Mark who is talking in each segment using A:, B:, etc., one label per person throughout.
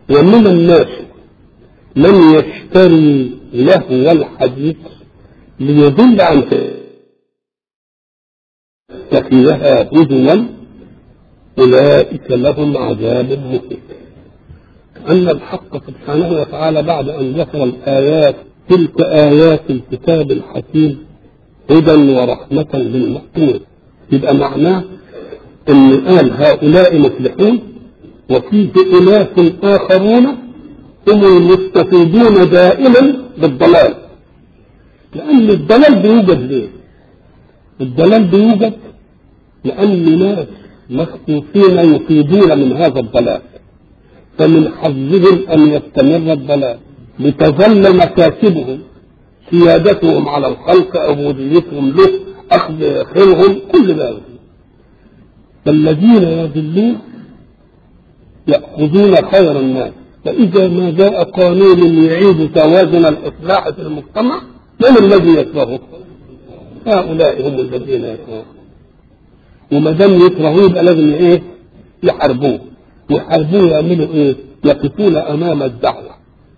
A: ومن الناس من يشتري لهو الحديث ليضل عن تتخذها هزوا أولئك لهم عذاب مهين أن الحق سبحانه وتعالى بعد أن ذكر الآيات تلك آيات الكتاب الحكيم هدى ورحمة للمحسنين يبقى معناه أن قال هؤلاء مفلحون وفيه أناس آخرون هم المستفيدون دائما بالضلال لأن الضلال بيوجد ليه؟ الضلال بيوجد لأن ناس مخصوصين يفيدون من هذا الضلال فمن حظهم أن يستمر الضلال لتظل مكاسبهم سيادتهم على الخلق عبوديتهم له أخذ خيرهم كل ذلك فالذين يذلون يأخذون خير الناس فإذا ما جاء قانون يعيد توازن الإصلاح في المجتمع من الذي يكرهه؟ هؤلاء هم الذين يكرهون وما دام يكرهوه يبقى لازم ايه؟ يحاربوه يحاربوه يعملوا ايه؟ يقفون امام الدعوه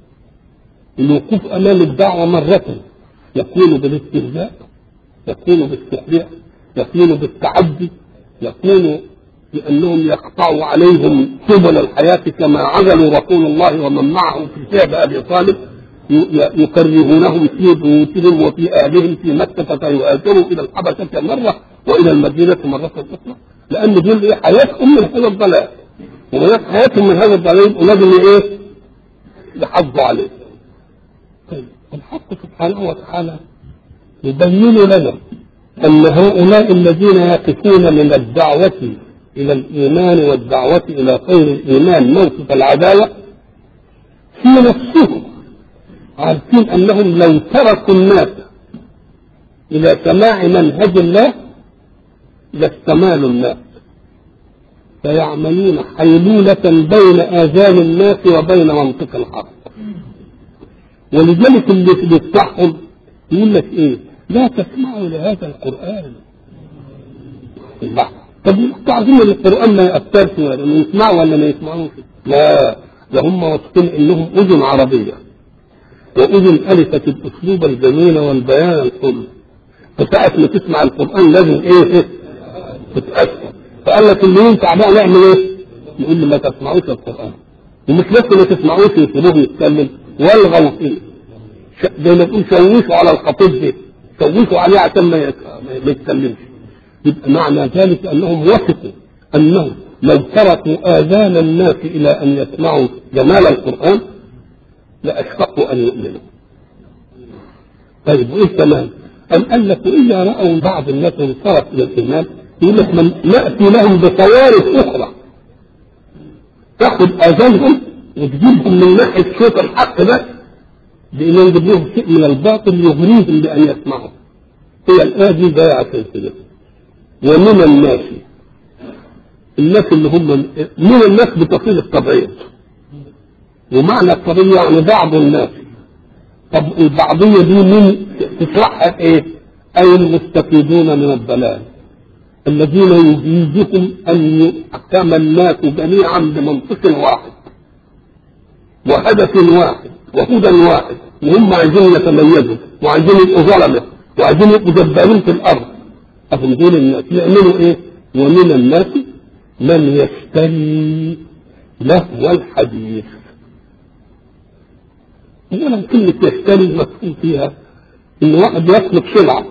A: الوقوف امام الدعوه مره يكون بالاستهزاء يكون بالتحريع يكون بالتعدي يكون بانهم يقطعوا عليهم سبل الحياه كما عزلوا رسول الله ومن معه في شعب ابي طالب يكرهونهم في بيوتهم وفي اهلهم في مكه فيهاجروا الى الحبشه مره والى المدينه مره اخرى لان دول ايه حياتهم من هذا الضلال وما حياتهم من هذا الضلال يبقوا لازم ايه يحافظوا عليه طيب الحق سبحانه وتعالى يبين لنا ان هؤلاء الذين يقفون من الدعوه الى الايمان والدعوه الى خير الايمان موقف العداوه في نفسهم عارفين انهم لو تركوا الناس الى سماع منهج الله لاستمالوا الناس فيعملون حيلولة بين آذان الناس وبين منطق الحق ولذلك اللي بيفتحهم يقول لك ايه لا تسمعوا لهذا القرآن طب تعظيم القرآن ما يأثرش ولا يسمعوا ولا ما يسمعوش لا ده هم واثقين انهم اذن عربيه وإذن ألفت الأسلوب الجميل والبيان الحلو فساعة ما تسمع القرآن لازم إيه تتأثر فقال لك اللي ينفع بقى نعمل إيه؟ يقول لي ما تسمعوش القرآن ومش بس ما تسمعوش يسيبوه يتكلم والغوا فيه زي ما تقول شوشوا على الخطيب ده شوشوا عليه عشان ما يتكلمش يبقى معنى ذلك أنهم وثقوا أنهم لو تركوا آذان الناس إلى أن يسمعوا جمال القرآن لأشفقوا أن يؤمنوا طيب وإيه كمان؟ أم قال لك وإذا رأوا بعض الناس انصرف إلى الإيمان يقول لك من نأتي لهم بصوارف أخرى تاخد آذانهم وتجيبهم من ناحية صوت الحق بس بأن نجيب لهم شيء من الباطل يغريهم بأن يسمعوا هي الآية دي جاية عشان كده ومن الناس الناس اللي هم من الناس بتصير التبعيض ومعنى الطبيعة يعني بعض الناس طب البعضية دي من تشرحها ايه؟ أي المستفيدون من الضلال الذين يجيزهم أن يحكم الناس جميعا بمنطق واحد وهدف واحد وهدى واحد وهم عايزين يتميزوا وعايزين يبقوا ظلمة وعايزين يبقوا جبارين في الأرض أهم دول الناس يعملوا إيه؟ ومن الناس من يشتري لهو الحديث اولا كلمة يشتري مفهوم فيها ان واحد يطلب سلعة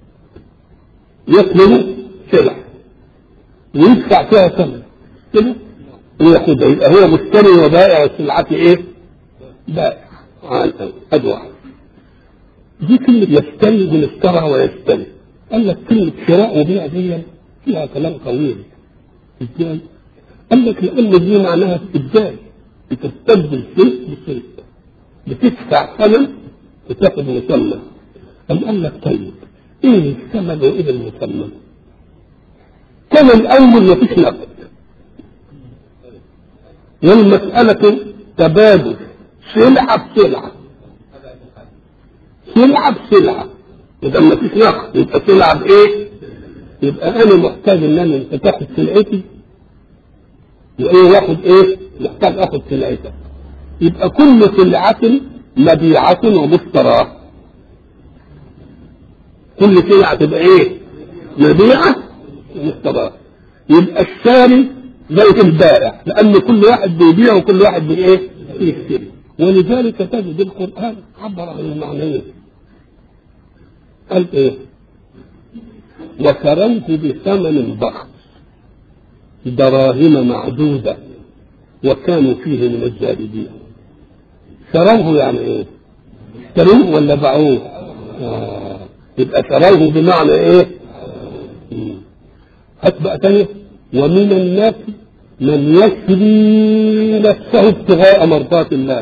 A: يطلب سلعة ويدفع فيها ثمن كده وياخدها يبقى هو مشتري وبائع سلعته ايه؟ بائع ادي واحد دي كلمة يشتري من اشترى ويشتري قال لك كلمة شراء وبيع دي فيها كلام طويل ازاي؟ قال لك لأن دي معناها ازاي؟ بتستبدل شيء بشيء بتدفع ثمن وتاخد مثمن أم قال لك طيب ايه الثمن وايه المثمن؟ ثمن اول ما فيش نقد والمسألة تبادل سلعة بسلعة سلعة بسلعة إذا ما فيش نقد يبقى سلعة بإيه؟ يبقى أنا محتاج إن أنا أنت تاخد سلعتي وإيه واخد إيه؟ محتاج آخد سلعتك يبقى كل سلعة مبيعة ومشتراه كل سلعة تبقى ايه مبيعة ومشتراه يبقى الشاري زي البائع لأن كل واحد بيبيع وكل واحد بايه بيشتري ولذلك تجد القرآن عبر عن المعنيين قال ايه وشروه بثمن بخس دراهم معدودة وكانوا فيه من الزاهدين شروه يعني ايه اشتروه ولا باعوه آه. يبقى شروه بمعنى ايه مم. هات بقى تاني ومن الناس من يشري نفسه ابتغاء مرضات الله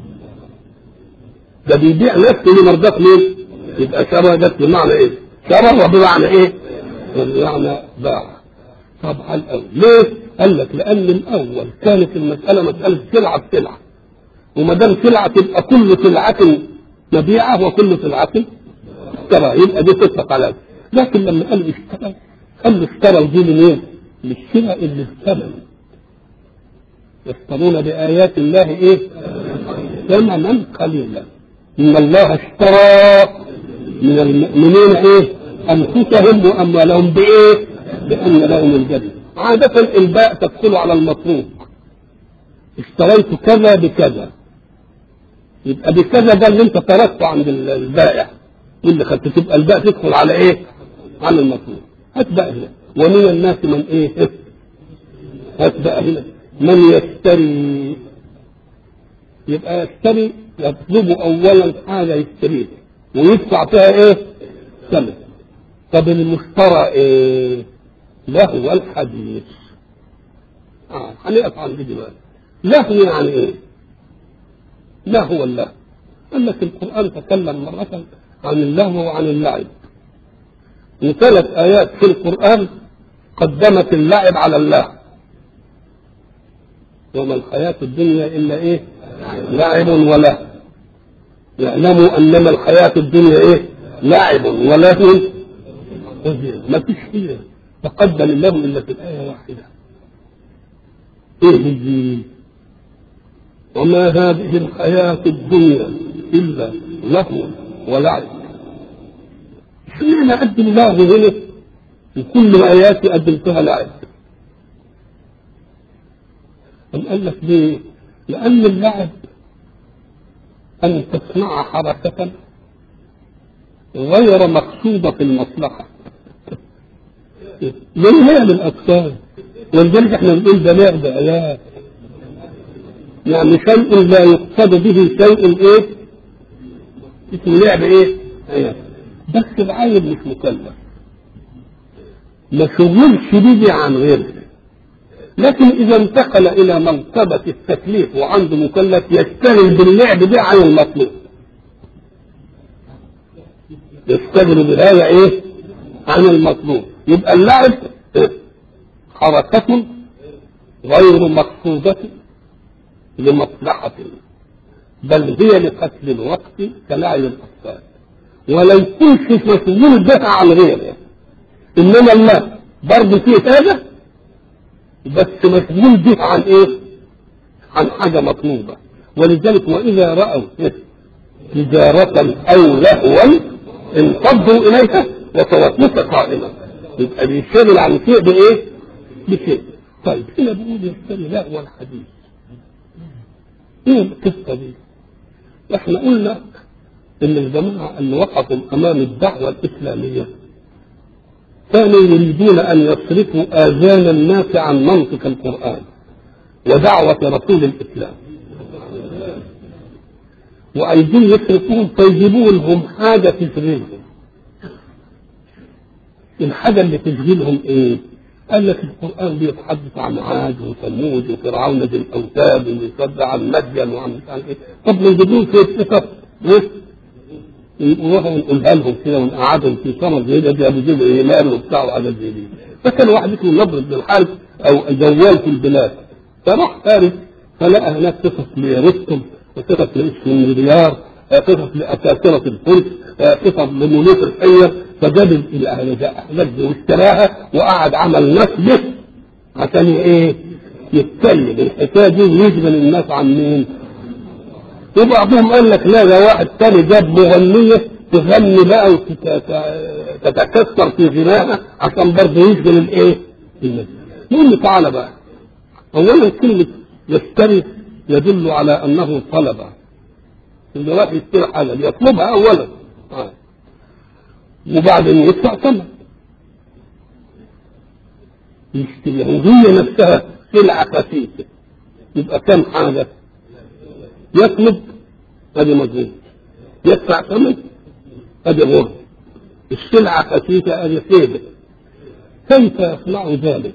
A: ده بيبيع نفسه لمرضات مين يبقى شرى ده بمعنى ايه شرى وبمعنى ايه بمعنى باع طبعا الأول ليه قال لك لان الاول كانت المساله مساله سلعه بسلعه وما دام سلعه تبقى كل سلعه مبيعه وكل سلعه اشترى يبقى دي تطلق على لكن لما قال اشترى قال اشترى دي منين؟ للشراء اللي الثمن يشترون بآيات الله ايه؟ ثمنا قليلا إن الله اشترى من المؤمنين ايه؟ أنفسهم وأموالهم بإيه؟ بأن لهم الجنة عادة الباء تدخل على المطلوب اشتريت كذا بكذا يبقى بكذا ده اللي انت تركته عند البائع واللي خدت تبقى الباء تدخل على ايه؟ على المطلوب هات بقى هنا ومن الناس من ايه؟ هات بقى هنا من يشتري يبقى يشتري يطلب اولا حاجه يشتريها ويدفع فيها ايه؟ ثمن طب المشترى ايه؟ لهو الحديث اه هنقف عند دي دلوقتي لهو يعني ايه؟ لهو اللهو قال لك القران تكلم مره عن اللهو وعن اللعب وثلاث آيات في القرآن قدمت اللعب على الله وما الحياة الدنيا إلا إيه لعب وله يعلموا أنما الحياة الدنيا إيه لعب ولهو ما فيش فيها تقدم الله إلا في الآية واحدة إيه دي وما هذه الحياة الدنيا إلا لهو ولعب اشمعنى قدم الله هنا وكل آياتي قدمتها لعب أم قال لك ليه؟ لأن اللعب أن تصنع حركة غير مقصودة في المصلحة زي هي للأطفال ولذلك احنا بنقول ده لعب آيات يعني شيء لا يقصد به شيء ايه؟ اسمه لعب ايه؟ آيات بس العيل مش مكلف ما شغلش بيه عن غيره لكن اذا انتقل الى مرتبة التكليف وعنده مكلف يشتغل باللعب ده عن المطلوب يشتغل بهذا ايه عن المطلوب يبقى اللعب حركة غير مقصودة لمصلحة بل هي لقتل الوقت كلعب الأطفال ولا يكونش مسؤول بها عن غيره انما الله برضه فيه هذا بس مسؤول به عن ايه عن حاجه مطلوبه ولذلك واذا راوا تجارة او لهوا انفضوا اليها وتوقفت قائمة يبقى بيشتغل عن شيء بايه؟ بشيء طيب هنا بيقول يشتري لهو الحديث ايه القصه دي؟ احنا قلنا ان الجماعه اللي وقفوا امام الدعوه الاسلاميه كانوا يريدون ان يصرفوا اذان الناس عن منطق القران ودعوه رسول الاسلام وعايزين يصرفوهم فيجيبوا لهم حاجه تشغلهم الحاجه اللي تشغلهم ايه؟ قال لك القران بيتحدث عن عاد وثمود وفرعون ذي الاوتاد ويصدع عن مدين وعن مش عارف ايه طب ما يجيبوهم في الثقه ايه؟ نروح ونقولها لهم كده ونقعدهم في صمد زي ده ابو جبل ايمان وبتاع وحاجات زي دي فكان واحد اسمه نضر بن الحارث او جوال في البلاد فراح فارس فلقى هناك قصص لرستم وقصص لاسم ديار قصص لاساطره الفرس قصص لملوك الحير فجاب الاحداث دي واشتراها وقعد عمل نسبه عشان ايه يتكلم الحكايه دي ويشغل الناس عن مين؟ وبعضهم قال لك لا ده واحد تاني جاب مغنية تغني بقى وتتكسر في غناها عشان برضه يشغل الايه؟ المهم تعالى بقى اولا كلمة يشتري يدل على انه طلب اللي راح يشتري حاجة يطلبها اولا آه. وبعدين يدفع ثمن يشتريها وهي نفسها سلعة خفيفة يبقى كم حاجة يطلب هذه مجهول يدفع ثمن هذه غرب السلعة خفيفة هذه خيبة كيف يصنع ذلك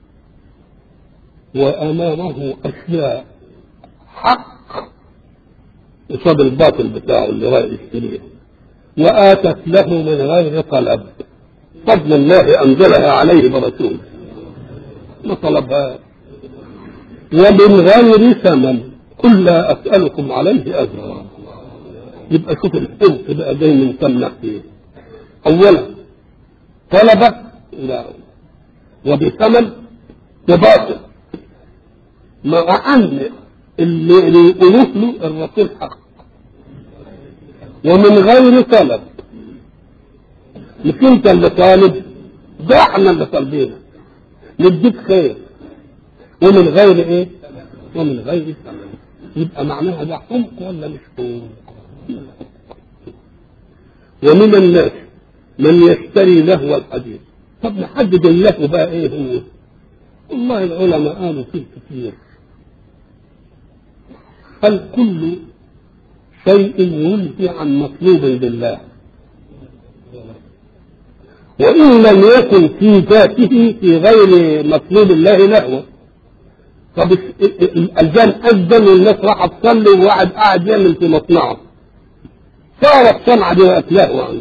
A: وأمامه أشياء حق قصاد الباطل بتاعه اللي رايح يشتريه وآتت له من غير طلب فضل الله أنزلها عليه برسوله ما طلبها ومن غير ثمن قل لا أسألكم عليه أجرا يبقى شوف الحب بقى جاي من كم ناحية أولا طلب لا وبثمن وباطل مع أن اللي اللي يقولوه له الرسول حق ومن غير طلب مش انت اللي طالب ده احنا اللي طالبينه نديك خير ومن غير ايه ومن غير ثمن يبقى معناها ده حمق ولا مش حمق ومن الناس من يشتري لهو الحديث طب نحدد اللهو بقى ايه هو والله العلماء قالوا فيه كثير هل كل شيء ينهي عن مطلوب لله وإن لم يكن في ذاته في غير مطلوب الله لهو طب الأذان أذن والناس راحت تصلي وواحد قاعد يعمل في مصنعه صارت صنعة دي بقت لهو عنه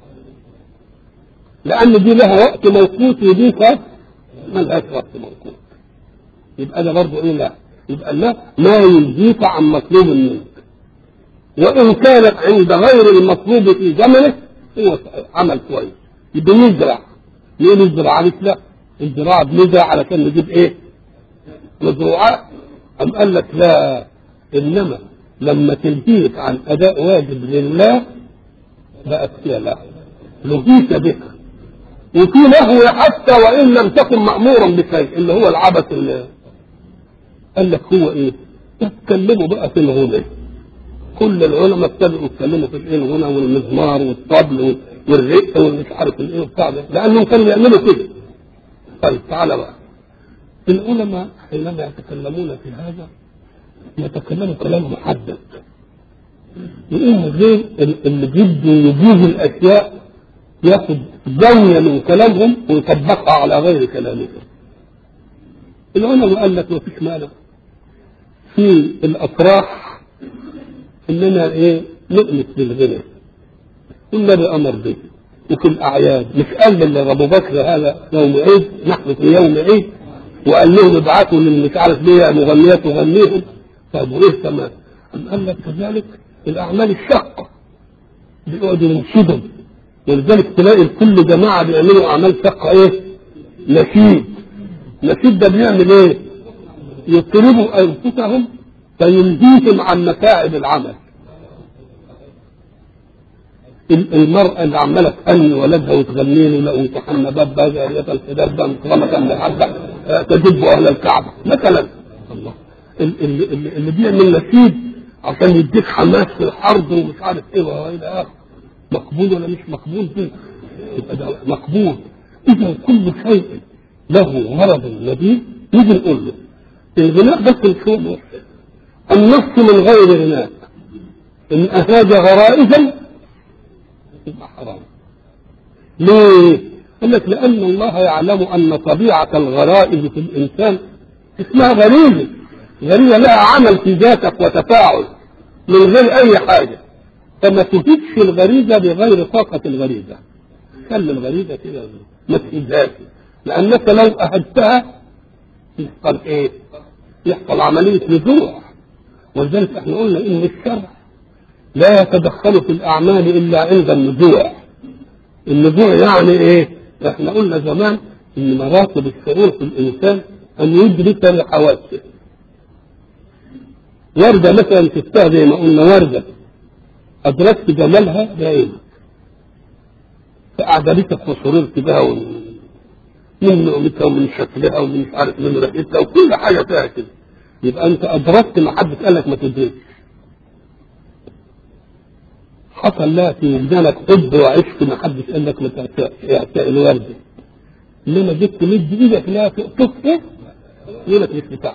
A: لأن دي لها وقت موقوت ودي كانت ملهاش وقت موقوت يبقى ده برضه إيه لا يبقى لا ما يلهيك عن مطلوب منك وإن كانت عند غير المطلوب في زمنه هو عمل كويس يبقى نزرع ليه نزرع عارف لا الزراعة بنزرع علشان نجيب ايه مزروعات أم قال لك لا إنما لما تلهيك عن أداء واجب لله بقت فيها لا لهيك بك وفي لهو حتى وإن لم تكن مأمورا بشيء اللي هو العبث اللي قال لك هو إيه؟ تتكلموا بقى في الغنى كل العلماء ابتدوا يتكلموا في الايه الغنى والمزمار والطبل والرق والمش عارف الايه وبتاع ده لانهم كانوا يعملوا كده طيب تعالى بقى العلماء حينما يتكلمون في هذا يتكلموا كلام محدد يقوموا غير اللي بده يجيز الاشياء ياخد زاويه من كلامهم ويطبقها على غير كلامهم العلماء قال لك ما فيش مانع في الافراح اننا ايه نؤنس بالغنى النبي امر به وفي الاعياد مش قال ابو بكر هذا يوم عيد نحن في يوم عيد وقال لهم ابعثوا اللي مش عارف ليه مغنيات تغنيهم طب وايه كمان؟ أم قال لك كذلك الاعمال الشاقه بيقعدوا ينشدوا ولذلك تلاقي كل جماعه بيعملوا اعمال شاقه ايه؟ نشيد نشيد ده بيعمل ايه؟ يطلبوا انفسهم فينهيهم عن متاعب العمل المرأة اللي عمالة تهني ولدها وتغني له لو امتحنا باب جارية الحداد ده مكرمة لحد تجب أهل الكعبة مثلا الله اللي, اللي بيعمل نشيد عشان يديك حماس في الحرب ومش عارف ايه والى اخره مقبول ولا مش مقبول دي يبقى ده مقبول اذا كل شيء له غرض نبيل نيجي نقول له الغناء بس الشؤم النص من غير غناء ان اهاج غرائزا يبقى حرام ليه؟ قال لك لان الله يعلم ان طبيعه الغرائز في الانسان اسمها غريزه غريزه لها عمل في ذاتك وتفاعل من غير اي حاجه فما تفيدش الغريزه بغير طاقه الغريزه خلي الغريزه كده ما تفيدهاش لانك لو اهدتها يحصل ايه؟ يحصل عمليه نزوع ولذلك احنا قلنا ان الشرع لا يتدخل في الاعمال الا عند النزوع النزوع يعني ايه احنا قلنا زمان ان مراتب الشعور في الانسان ان يدرك لحواسه وردة مثلا تستاهل زي ما قلنا وردة أدركت جمالها بعينك فأعجبتك وسررت بها ومن من نعمتها ومن شكلها ومن مش عارف من ريحتها وكل حاجة فيها كده يبقى أنت أدركت ما حد قال لك ما تدركش حصل لها في وجدانك حب وعشق ما حدش قال لك ما تأتي الوردة انما جيت تمد ايدك لا تقطف يقولك مش بتاعك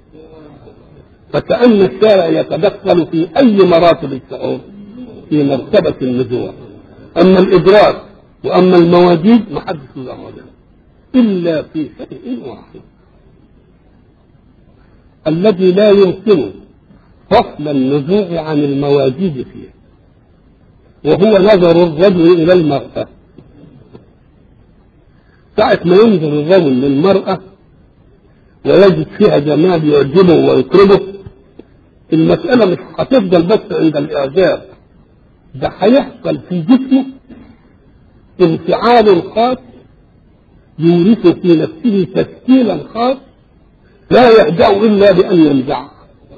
A: فكأن الشارع يتدخل في أي مراتب الشعور في مرتبة النزوع أما الإدراك وأما المواجيد ما حدش له إلا في شيء واحد الذي لا يمكن فصل النزوع عن المواجيد فيه وهو نظر الرجل إلى المرأة ساعة ما ينظر الرجل للمرأة ويجد فيها جمال يعجبه ويطربه المسألة مش هتفضل بس عند الإعجاب ده هيحصل في جسمه انفعال خاص يورث في نفسه تشكيلا خاص لا يهدأ إلا بأن ينزعه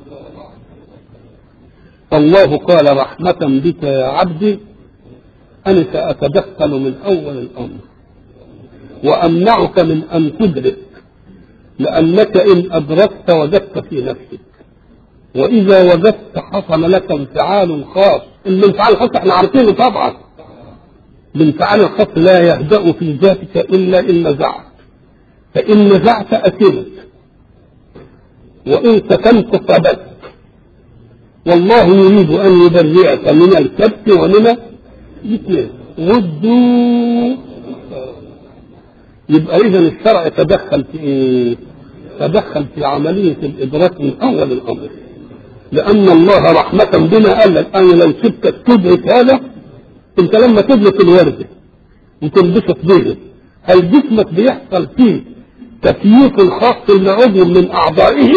A: فالله قال رحمة بك يا عبدي أنا سأتدخل من أول الأمر وأمنعك من أن تدرك لأنك إن أدركت وجدت في نفسك وإذا وجدت حصل لك انفعال خاص الانفعال الخاص احنا عارفينه طبعا الانفعال الخاص لا يهدأ في ذاتك إلا إن نزعت فإن نزعت أكلت وإن سكنت ثبت والله يريد أن يبرئك من الكبت ومن الاثنين ردوا يبقى إذا الشرع تدخل في إيه؟ تدخل في عملية الإدراك من أول الأمر لأن الله رحمة بنا قال لك أنا لو سبتك تدرك هذا أنت لما تدرك الوردة وتنبسط به هل جسمك بيحصل فيه تكييف خاص لعضو من أعضائه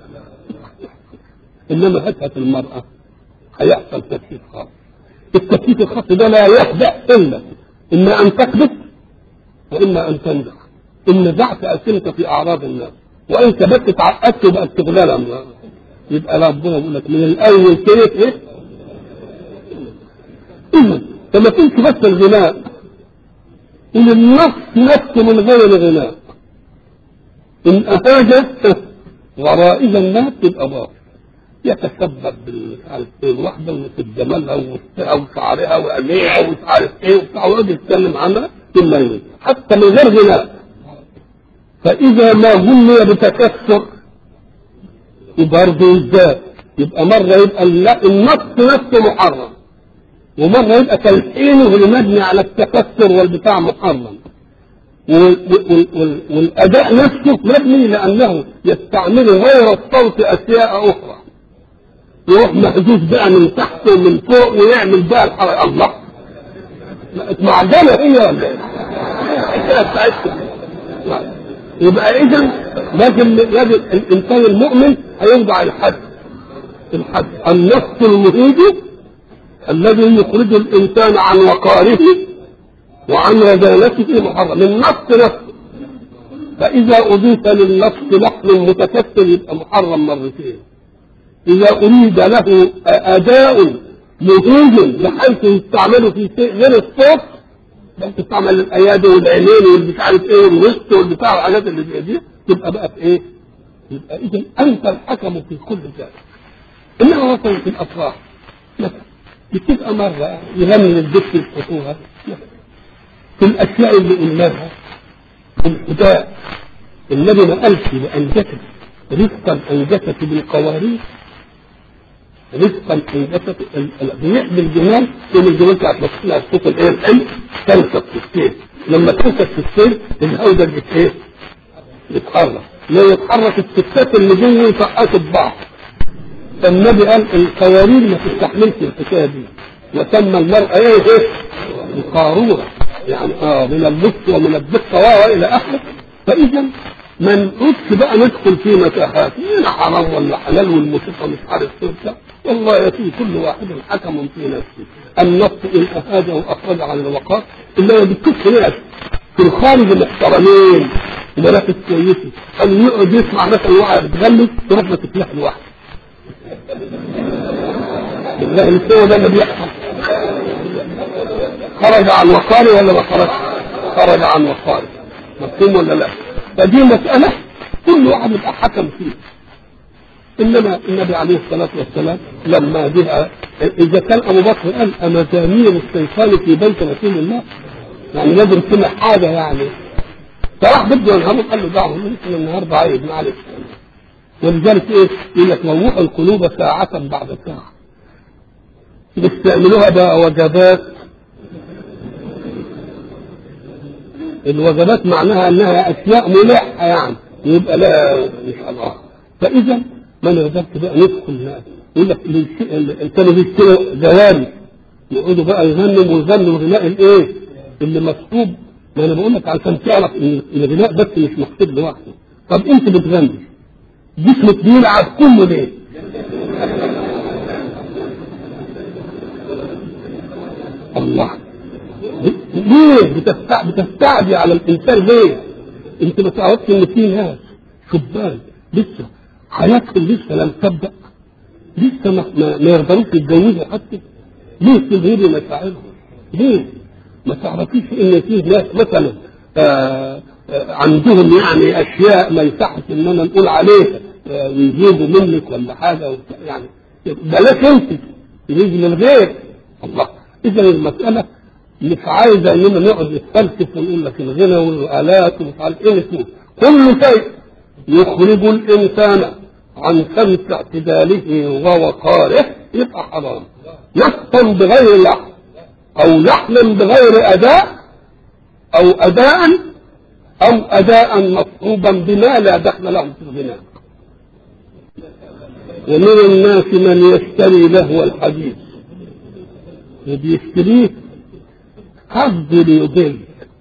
A: انما هتهة المرأة هيحصل تكليف خاص التكليف الخاص ده لا يخدع الا اما ان تكذب واما ان تنزع ان نزعت اسئلة في اعراض الناس وان ثبت تعقدت بقى استغلالا يبقى ربنا يقول لك من الاول كده ايه اذا فما تنسى بس الغناء ان النص نفسه من غير الغناء ان اهاجت غرائز الناس تبقى باطل يتسبب بالمش عارف ايه الواحده وفي جمالها ووسطها وشعرها وعينيها ومش عارف ايه وبتاع ويقعد يتكلم عنها ثم يموت حتى من غير غناء فاذا ما غني بتكسر برضه ازاي يبقى مره يبقى النص نفسه محرم ومره يبقى تلحينه المبني على التكسر والبتاع محرم والاداء نفسه مبني لانه يستعمل غير الصوت اشياء اخرى يروح محذوف بقى من تحت ومن فوق ويعمل بقى الحركة الله معجنة هي ولا ايه؟ يبقى اذا لازم لازم الانسان المؤمن هيخضع الحد الحد النص المهيج الذي يخرج الانسان عن وقاره وعن رذالته محرم النص نفسه فاذا اضيف للنص لحن متكسر يبقى محرم مرتين إذا أريد له أداء مهيج بحيث يستعمله في شيء غير الصوت تستعمل الأيادي والعينين والمش عارف إيه والوسط والبتاع والحاجات اللي زي دي تبقى بقى في إيه؟ يبقى إذا أنت الحكم في كل ذلك إنما مثلا في الأفراح مثلا بتبقى مرة يغني للبت الخطوبة في الأشياء اللي قلناها في الحداء النبي ما قالش بأنجتك رفقا أنجتك بالقوارير رزقا انجست بيحمل جمال يوم الجمال بتاعت مصنع الصوت الايه الحلو تنسق في السير لما تنسق في السير الهودة بت ايه؟ يتحرك لا يتحرك الستات اللي جوه يفقسوا ببعض فالنبي قال القوارير ما تستحملش الحكايه دي وسمى المرأة ايه ايه؟ القارورة يعني اه من اللص ومن الدقة والى اخره فاذا ما نقعدش بقى ندخل في متاهات مين حرام ولا حلال والموسيقى مش عارف ايه والله يأتي كل واحد حكم في نفسه النص إن أهاجه أخرج عن الوقار إلا ما بتكتش ناس في الخارج محترمين ومنافس كويسة أن يقعد يسمع مثلا واحد بتغني تروح ما تفلح لوحده بالله مش هو ده اللي بيحصل خرج عن وقاره ولا ما خرج؟ خرج عن وقاره مفهوم ولا لا؟ فدي مسألة كل واحد يبقى حكم فيها انما النبي عليه الصلاه والسلام لما جاء اذا كان ابو بكر قال امزامير الشيطان في بيت رسول الله يعني لازم سمع حاجه يعني فراح بده ينهض قال له دعهم من النهارده عيب معلش ولذلك ايه يقول لك روحوا القلوب ساعة بعد ساعة بيستعملوها بقى وجبات الوجبات معناها انها اشياء ملحة يعني يبقى لا ان شاء الله فاذا ما نقدرش بقى ندخل يقول لك كانوا بيشتروا جواري يقعدوا بقى يغنوا ويغنوا غناء الايه اللي مكتوب ما انا بقول لك عشان تعرف ان الغناء بس مش مكتوب لوحده طب انت بتغني جسمك بيلعب كله ليه؟ الله ليه بتستع... بتستعدي على الانسان ليه؟ انت ما تعرفش ان في ناس شبان لسه حياتهم لسه لم تبدا لسه ما, ما, ما يقدروش يتجوزوا حتى ليه تغيري مشاعرهم؟ ليه؟ ما تعرفيش ان في ناس مثلا آآ آآ عندهم يعني اشياء ما يصحش اننا نقول عليها يجيبوا منك ولا حاجه يعني بلاش انت يجي للغير الله اذا المساله مش عايزه اننا نقعد نتفلسف ونقول لك الغنى والالات ومش عارف ايه نسوي كل شيء يخرج الانسان عن شمس اعتداله ووقاره يبقى حرام نقطا بغير لحم او لحما بغير اداء او اداء او اداء مطلوبا بما لا دخل له في الغناء ومن الناس من يشتري لهو الحديث وبيشتريه قصد ليضل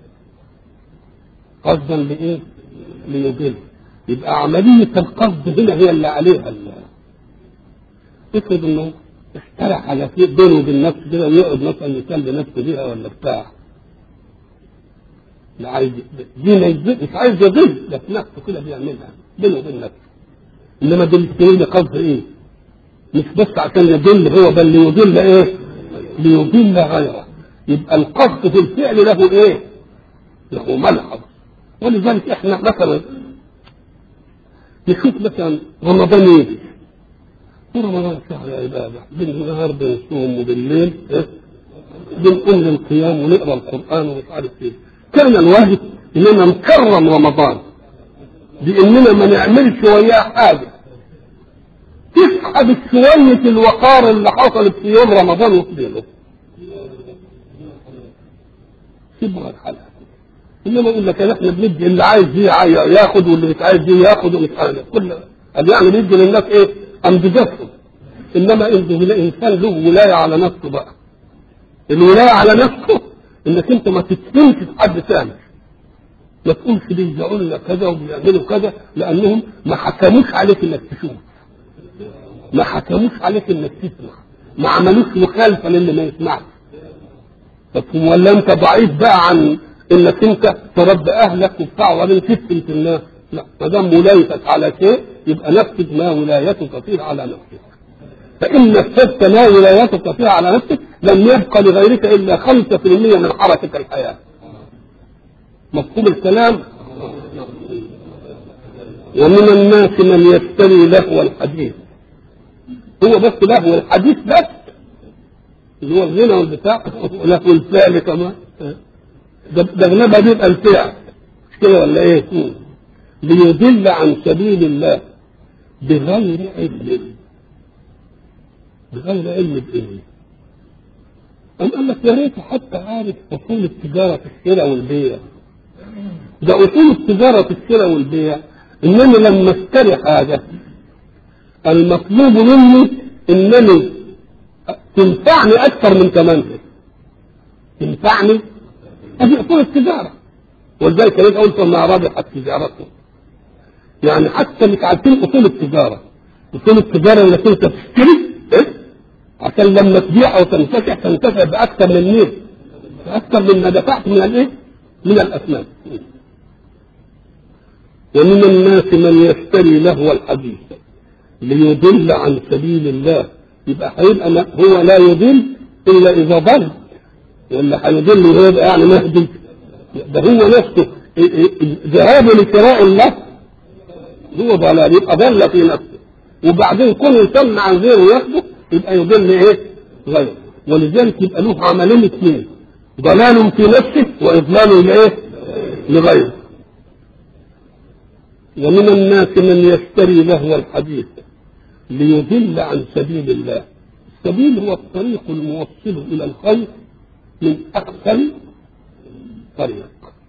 A: قصدا لايه؟ ليضل يبقى عملية القصد هنا هي اللي عليها الله افرض انه اشترى حاجة بينه وبين نفسه كده ويقعد مثلا يسلي نفسه بيها ولا بتاع لا عايز دي ما مش عايز يضل لكن نفسه كده بيعملها بينه وبين نفسه انما دول السنين ده قصد ايه؟ مش بس عشان يضل هو بل ليضل ايه؟ ليضل غيره يبقى القصد في الفعل له ايه؟ له ملحظ ولذلك احنا مثلا نشوف مثلا رمضان يجي ورمضان شهر عباده بالنهار بنصوم وبالليل إيه؟ بنقوم للقيام ونقرا القران ومش عارف ايه كان الواجب اننا نكرم رمضان باننا ما نعملش وياه حاجه تسحب شويه الوقار اللي حصلت في يوم رمضان وتبينه سيبها الحلقه انما يقول لك احنا بندي اللي عايز دي ياخد واللي مش عايز دي ياخد ومش عايز كل قال يعني بيدي للناس ايه؟ امجدتهم انما الانسان له ولايه على نفسه بقى الولايه على نفسه انك انت ما تتهمش في حد ثاني ما تقولش بيزعوا لنا كذا وبيعملوا كذا لانهم ما حكموش عليك انك تشوف ما حكموش عليك انك تسمع ما عملوش مخالفه للي ما يسمعش مفهوم ولا انت ضعيف بقى عن انك انت تربي اهلك وبتاع وبعدين تفتن في الناس لا ما دام ولايتك على شيء يبقى نفذ ما ولايتك فيه على نفسك فان نفذت ما ولايتك فيها على نفسك لم يبقى لغيرك الا 5% من حركه الحياه مفهوم الكلام ومن الناس من يشتري لهو الحديث هو بس لهو الحديث بس اللي هو الغنى والبتاع ولهو الفعل كمان ده ده اغلبها بيبقى الفعل مش كده ولا ايه؟ ليضل عن سبيل الله بغير علم بغير علم بايه؟ أم قال لك يا ريت حتى عارف اصول التجاره في الشراء والبيع ده اصول التجاره في الشراء والبيع انني لما اشتري حاجه المطلوب مني انني تنفعني اكثر من ثمنها تنفعني هذه اصول التجاره ولذلك ليه قلت ما ربحت تجارته يعني حتى مش عارفين اصول التجاره اصول التجاره انك انت تشتري إيه؟ عشان لما تبيع او تنتفع تنتفع باكثر من مين؟ باكثر مما دفعت من الايه؟ من الاثمان ومن الناس من يشتري لهو الحديث ليضل عن سبيل الله يبقى هيبقى ما- هو لا يضل الا اذا ضل ولا هيضل ويبقى يعني مهدي ده هو نفسه ا- ا- ذهابه لقراء الله هو ضلال يبقى ضل في نفسه وبعدين كل يسمى عن غيره ياخده يبقى يضل ايه؟ غيره ولذلك يبقى له عملين اثنين ضلال في نفسه واضلال لايه؟ لغيره ومن الناس من يشتري لهو الحديث ليضل عن سبيل الله السبيل هو الطريق الموصل الى الخير من اقصر طريق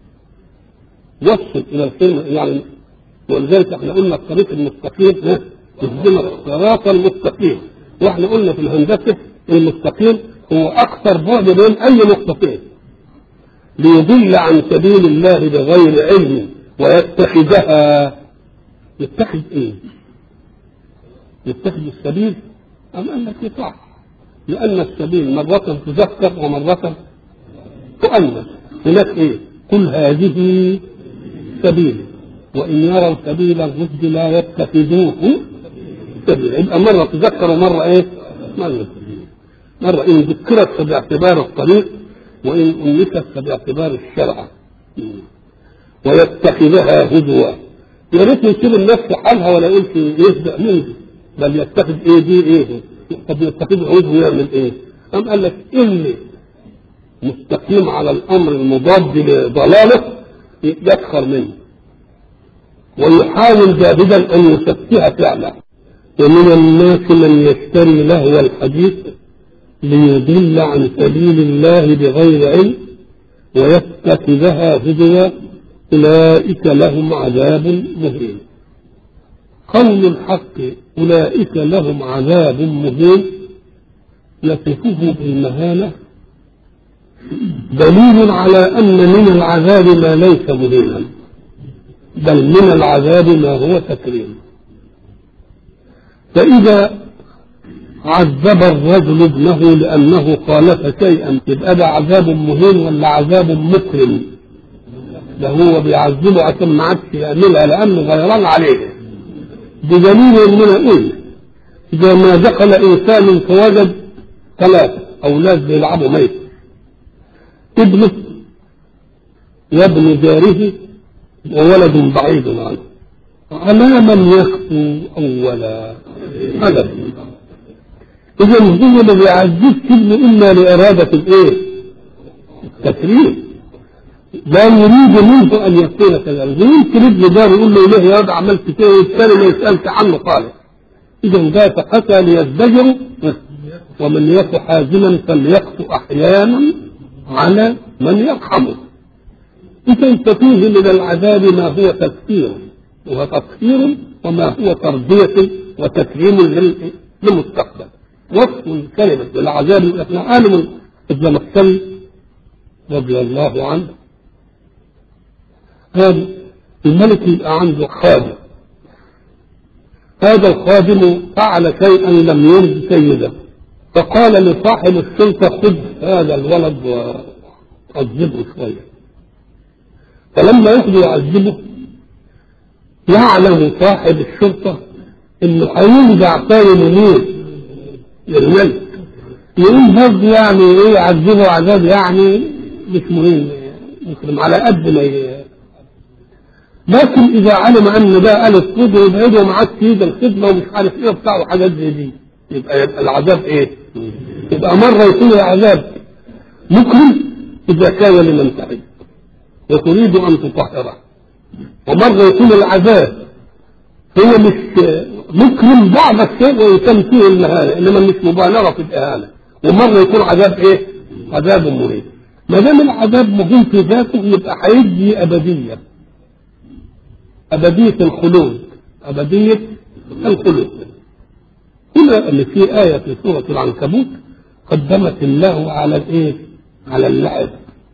A: يوصل الى الخير يعني ولذلك احنا قلنا الطريق المستقيم ها، اهدنا الصراط المستقيم واحنا قلنا في الهندسه المستقيم هو اكثر بعد بين اي نقطتين ليضل عن سبيل الله بغير علم ويتخذها يتخذ ايه؟ يتخذ السبيل أم قال لك صح لأن السبيل مرة تذكر ومرة تؤنث هناك ايه؟ قل هذه سبيلي وإن يروا سبيل الرشد لا يتخذوه سبيلا يبقى مرة تذكر ومرة ايه؟ مرة مرة إن ذكرت فباعتبار الطريق وإن أنثت فباعتبار الشرع ويتخذها هزوا يا ريت يسيب الناس في حالها ولا يقول في يسبق منه بل يتخذ ايه دي ايه طب يتخذ هزوا يعمل ايه؟ قام قال لك اللي مستقيم على الامر المضاد لضلاله يسخر منه ويحاول جاهدا ان يسفه فعله ومن الناس من يشتري لهو الحديث ليضل عن سبيل الله بغير علم ويتخذها هزوا أولئك لهم عذاب مهين قول الحق أولئك لهم عذاب مهين يصفه بالمهانة دليل على أن من العذاب ما ليس مهينا بل من العذاب ما هو تكريم فإذا عذب الرجل ابنه لأنه خالف شيئا يبقى ده عذاب مهين ولا عذاب مكرم ده هو بيعذبه عشان ما عادش يعملها لأنه غيران عليه بدليل اننا قلنا إذا ما دخل إنسان فوجد ثلاثة أولاد بيلعبوا ميت ابنه وابن جاره وولد بعيد عنه على من يخطو أولا هذا إذا هو ما بيعزز ابنه إلا لإرادة الإيه؟ التكريم لا يريد منه ان يكون كذلك يمكن ابن دار يقول له ليه يا واد عملت كده والثاني ما يسالش عنه خالص اذا ده فحتى ليزدجروا ومن يك حازما فليقسو احيانا على من يرحمه اذا ففيه من العذاب ما هو تكفير وتطهير وما هو تربيه وتكريم لل- للمستقبل وصف كلمه العذاب احنا عالم الزمخشري رضي الله عنه قال الملك يبقى عنده خادم هذا الخادم فعل شيئا لم يرد سيده فقال لصاحب السلطة خذ هذا الولد وعذبه شوية فلما ياخده يعذبه يعلم صاحب الشرطة انه هينزع تاني منين للملك يقول برضه يعني ايه يعذبه عذاب يعني مش مهم مسلم على قد ما ي... لكن اذا علم ان ده الف خد ويبعده ومعاك في ايد الخدمه ومش عارف ايه وبتاع وحاجات زي دي يبقى, يبقى العذاب ايه؟ يبقى مره يكون العذاب مكرم اذا كان لمن تعب وتريد ان تطهره ومره يكون العذاب هو مش مكرم بعض الشيء ويتم فيه المهانه انما مش مبالغه في الاهانه ومره يكون عذاب ايه؟ عذاب مريب ما دام العذاب مهم في ذاته يبقى هيدي ابديه أبدية الخلود أبدية الخلود هنا اللي في آية في سورة العنكبوت قدمت الله على الإيه؟ على اللعب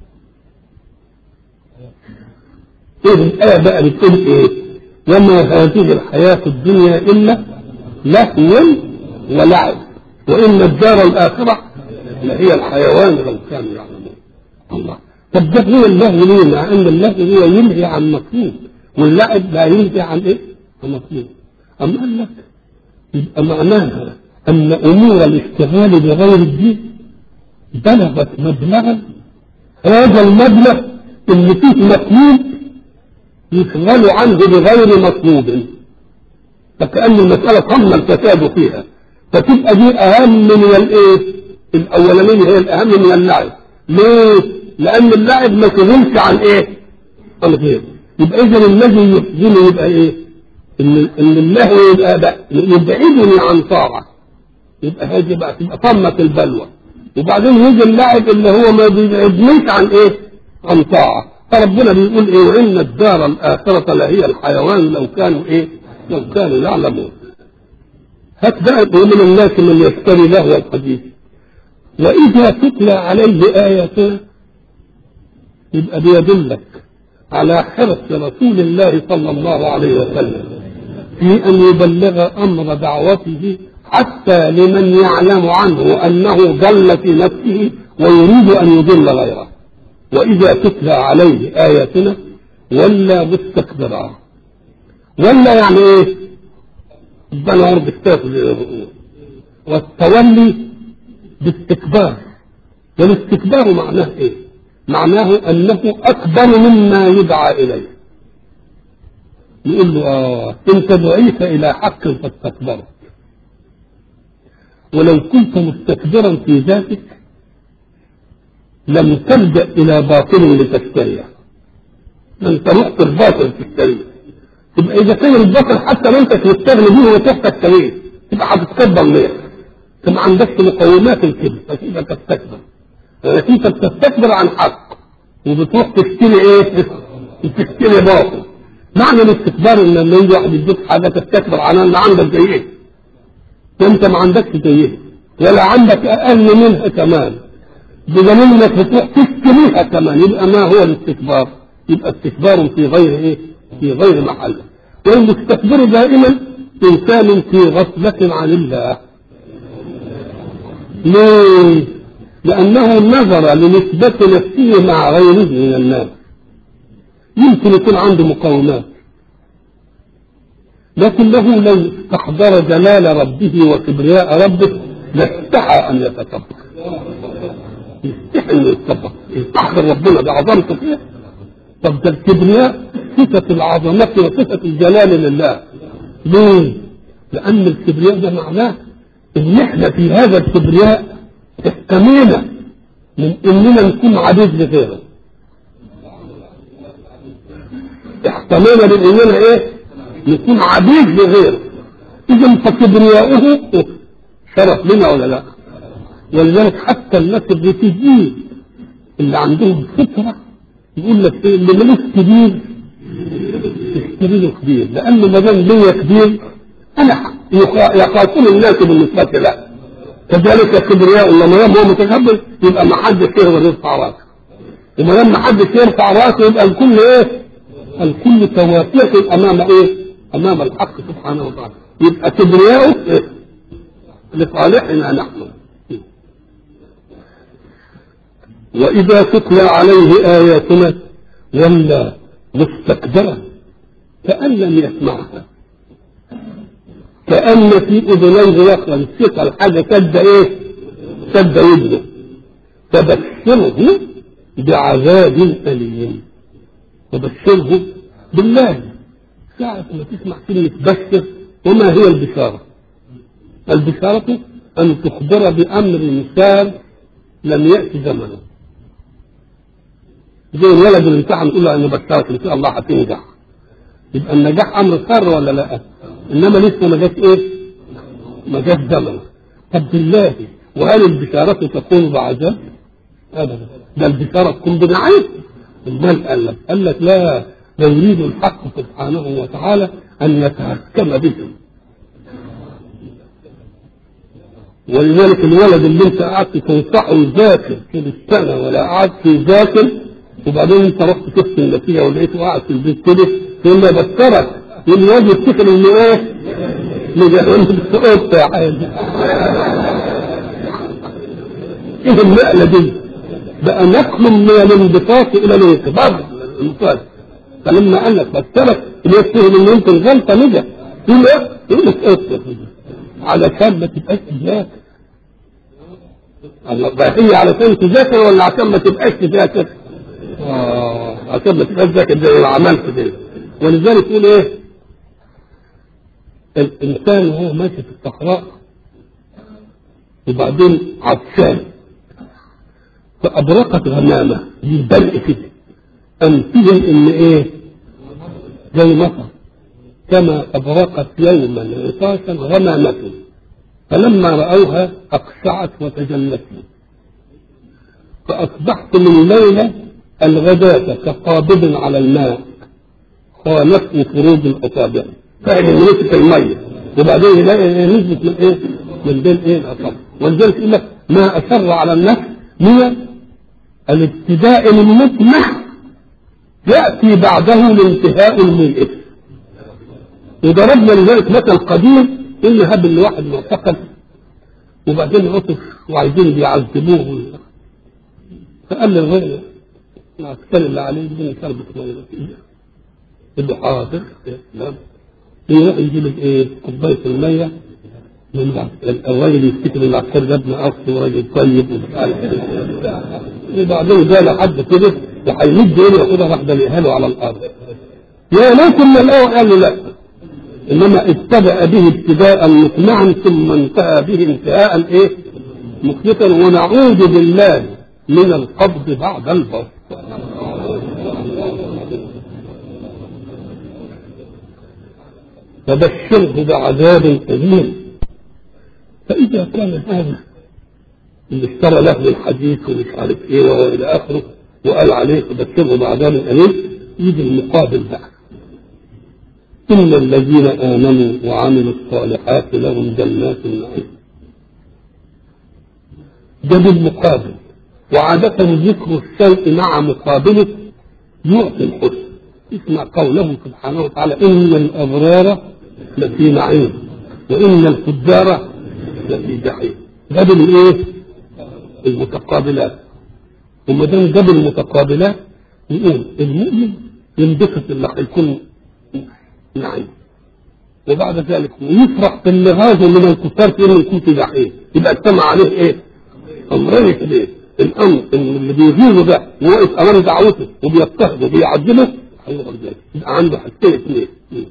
A: إيه الآية بقى بتقول إيه؟ وما هذه الحياة الدنيا إلا لهو ولعب وإن الدار الآخرة لهي الحيوان لو كانوا يعلمون الله طب ده هو اللهو ليه؟ مع أن اللهو هو ينهي عن مطلوب واللعب لا ينهي عن ايه؟ عن مطلوب أم قال لك يبقى معناها أن أمور الاشتغال بغير الدين بلغت مبلغا هذا المبلغ اللي فيه مطلوب يشغل عنه بغير مطلوب فكأن المسألة تم الفساد فيها فتبقى دي أهم من الايه؟ الأولانية هي الأهم من اللعب ليه؟ لأن اللعب ما شغلش عن إيه؟ عن غيره يبقى إذا الذي يحزنه يبقى إيه؟ إن إن الله يبقى يبعدني عن طاعة يبقى هذه بقى تبقى طمة البلوى وبعدين يجي اللاعب اللي هو ما بيبعدنيش عن إيه؟ عن طاعة فربنا بيقول إيه وإن الدار الآخرة لهي الحيوان لو كانوا إيه؟ لو كانوا يعلمون هات بقى من الناس من يشتري لهو الحديث وإذا تتلى عليه آياتنا يبقى بيدلك على حرص رسول الله صلى الله عليه وسلم في أن يبلغ أمر دعوته حتى لمن يعلم عنه أنه ضل في نفسه ويريد أن يضل غيره وإذا تتلى عليه آياتنا ولا مستكبرا ولا يعني إيه؟ ربنا يرضى كتاب والتولي باستكبار والاستكبار معناه ايه معناه انه اكبر مما يدعى اليه يقول له اه انت دعيت الى حق فاستكبرت ولو كنت مستكبرا في ذاتك لم تلجا الى باطل لتشتريه انت رحت الباطل تشتريه تبقى اذا كان الباطل حتى ما انت مستغني بيه وتحت الكبير تبقى هتتكبر ليه؟ انت ما عندكش مقومات الكبر فتبقى تستكبر لكن انت بتستكبر عن حق وبتروح تشتري ايه؟ تشتري باطل معنى الاستكبار ان لما يجي واحد يديك حاجه تستكبر عنها اللي عندك زيه وانت ما عندكش زيه ولا عندك اقل منها كمان بدليل انك بتروح تشتريها كمان يبقى ما هو الاستكبار؟ يبقى استكبار في غير ايه؟ في غير محله والمستكبر دائما انسان في غفله عن الله ليه؟ لأنه نظر لنسبة نفسه مع غيره من الناس يمكن يكون عنده مقاومات لكنه لو استحضر جلال ربه وكبرياء ربه لاستحى أن يتكبر يستحي أن يتكبر يستحضر ربنا بعظمته فيه طب ده الكبرياء صفة العظمة وصفة الجلال لله ليه؟ لأن الكبرياء ده معناه ان احنا في هذا الكبرياء احتمينا من اننا نكون عبيد لغيره احتمينا من اننا ايه نكون عبيد لغيره اذا فكبرياؤه شرف لنا ولا لا ولذلك حتى الناس الريفيجيين اللي عندهم فكره يقول لك ايه اللي ملوش كبير اشتري له كبير لانه ما دام ليا كبير انا يخافون الناس بالنسبه له كذلك الكبرياء الله ما دام هو متكبر يبقى ما حدش يقدر يرفع راسه وما دام ما حدش يرفع راسه يبقى الكل ايه؟ الكل توافيه امام ايه؟ امام الحق سبحانه وتعالى يبقى كبرياؤه إيه؟ لصالحنا نحن وإذا تتلى عليه آياتنا ولى مستكبرا كأن لم يسمعها كأن في أذنيه وقرا ثقل حاجة سد إيه؟ سد ودنه فبشره بعذاب أليم فبشره بالله ساعة ما تسمع كلمة بشر وما هي البشارة؟ البشارة أن تخبر بأمر مثال لم يأتي زمنه زي الولد اللي امتحن تقول له انا بشرك ان شاء الله هتنجح يبقى النجاح امر سر ولا لا؟ انما لسه ما جاش ايه؟ ما جاش زمن طب بالله وهل البشارة تكون بعذاب؟ ابدا ده البشارة تكون بنعيم المال قال لك قال لك لا لا يريد الحق سبحانه وتعالى ان يتحكم بهم ولذلك الولد اللي انت قعدت تنصحه يذاكر في السنه ولا قعدت يذاكر وبعدين انت رحت شفت النتيجه ولقيته قاعد في البيت كده يقول له بشرك يقول له يفتكر انه ايه؟ نجحون بالسقوط يا حاجه ايه النقله دي؟ بقى نقل من الانبساط الى الانقباض الانبساط فلما قال لك بشرك يفتهم ان انت الغلطه نجح يقول ايه؟ يقول لك ايه علشان ما تبقاش تذاكر الله بقى هي علشان تذاكر ولا عشان ما تبقاش تذاكر؟ اه عشان ما تبقاش تذاكر زي ما عملت كده ولذلك يقول ايه؟ الانسان وهو ماشي في الصحراء وبعدين عطشان فأبرقت غمامة بالبرق كده أم تجي إن إيه؟ زي مطر كما أبرقت يوما عطاشا غمامة فلما رأوها أقشعت وتجلت فأصبحت من الليلة الغداة كقابض على الماء خانته خروج الأصابع فعلا مسك المية وبعدين يلاقي نزلت من إيه؟ من بين إيه الأصابع ولذلك يقول لك ما أسر على النفس هي الابتداء المطمح يأتي بعده الانتهاء الميئس وضربنا لذلك مثل قديم إن هب الواحد معتقل وبعدين عطف وعايزين بيعذبوه فقال للغير العسكري اللي عليه يجيب كلبة مية يقول له حاضر يا سلام يروح يجيب ايه كوباية المية من الراجل يفتكر العسكري ده ابن اخ وراجل طيب ومش عارف ايه وبعدين جاء لحد كده وهيمد ايده ياخدها راح دلقها له على الارض يا ليت من الاول قال له لا انما ابتدا به ابتداء مقنعا ثم انتهى به انتهاء ايه مخلصا ونعوذ بالله من القبض بعد البسط فبشره بعذاب أليم فإذا كان هذا اللي اشترى له الحديث ومش عارف ايه وهو الى اخره وقال عليه فبشره بعذاب أليم يجي المقابل بقى إن الذين آمنوا وعملوا الصالحات لهم جنات النعيم ده بالمقابل وعادة ذكر الشيء مع مقابله يعطي الحسن اسمع قوله سبحانه وتعالى إن الأبرار لفي نعيم وإن الفجار لفي جحيم ده بالإيه؟ المتقابلات وما دام ده بالمتقابلات يقول المؤمن ينبسط اللي هيكون نعيم وبعد ذلك يفرح باللي غازه من الكفار في انه يكون في جحيم يبقى اجتمع عليه ايه؟ امرين كده الامر ان اللي بيغيظه ده وواقف امام دعوته وبيضطهده وبيعذبه هيغفر ذلك يبقى عنده حاجتين اثنين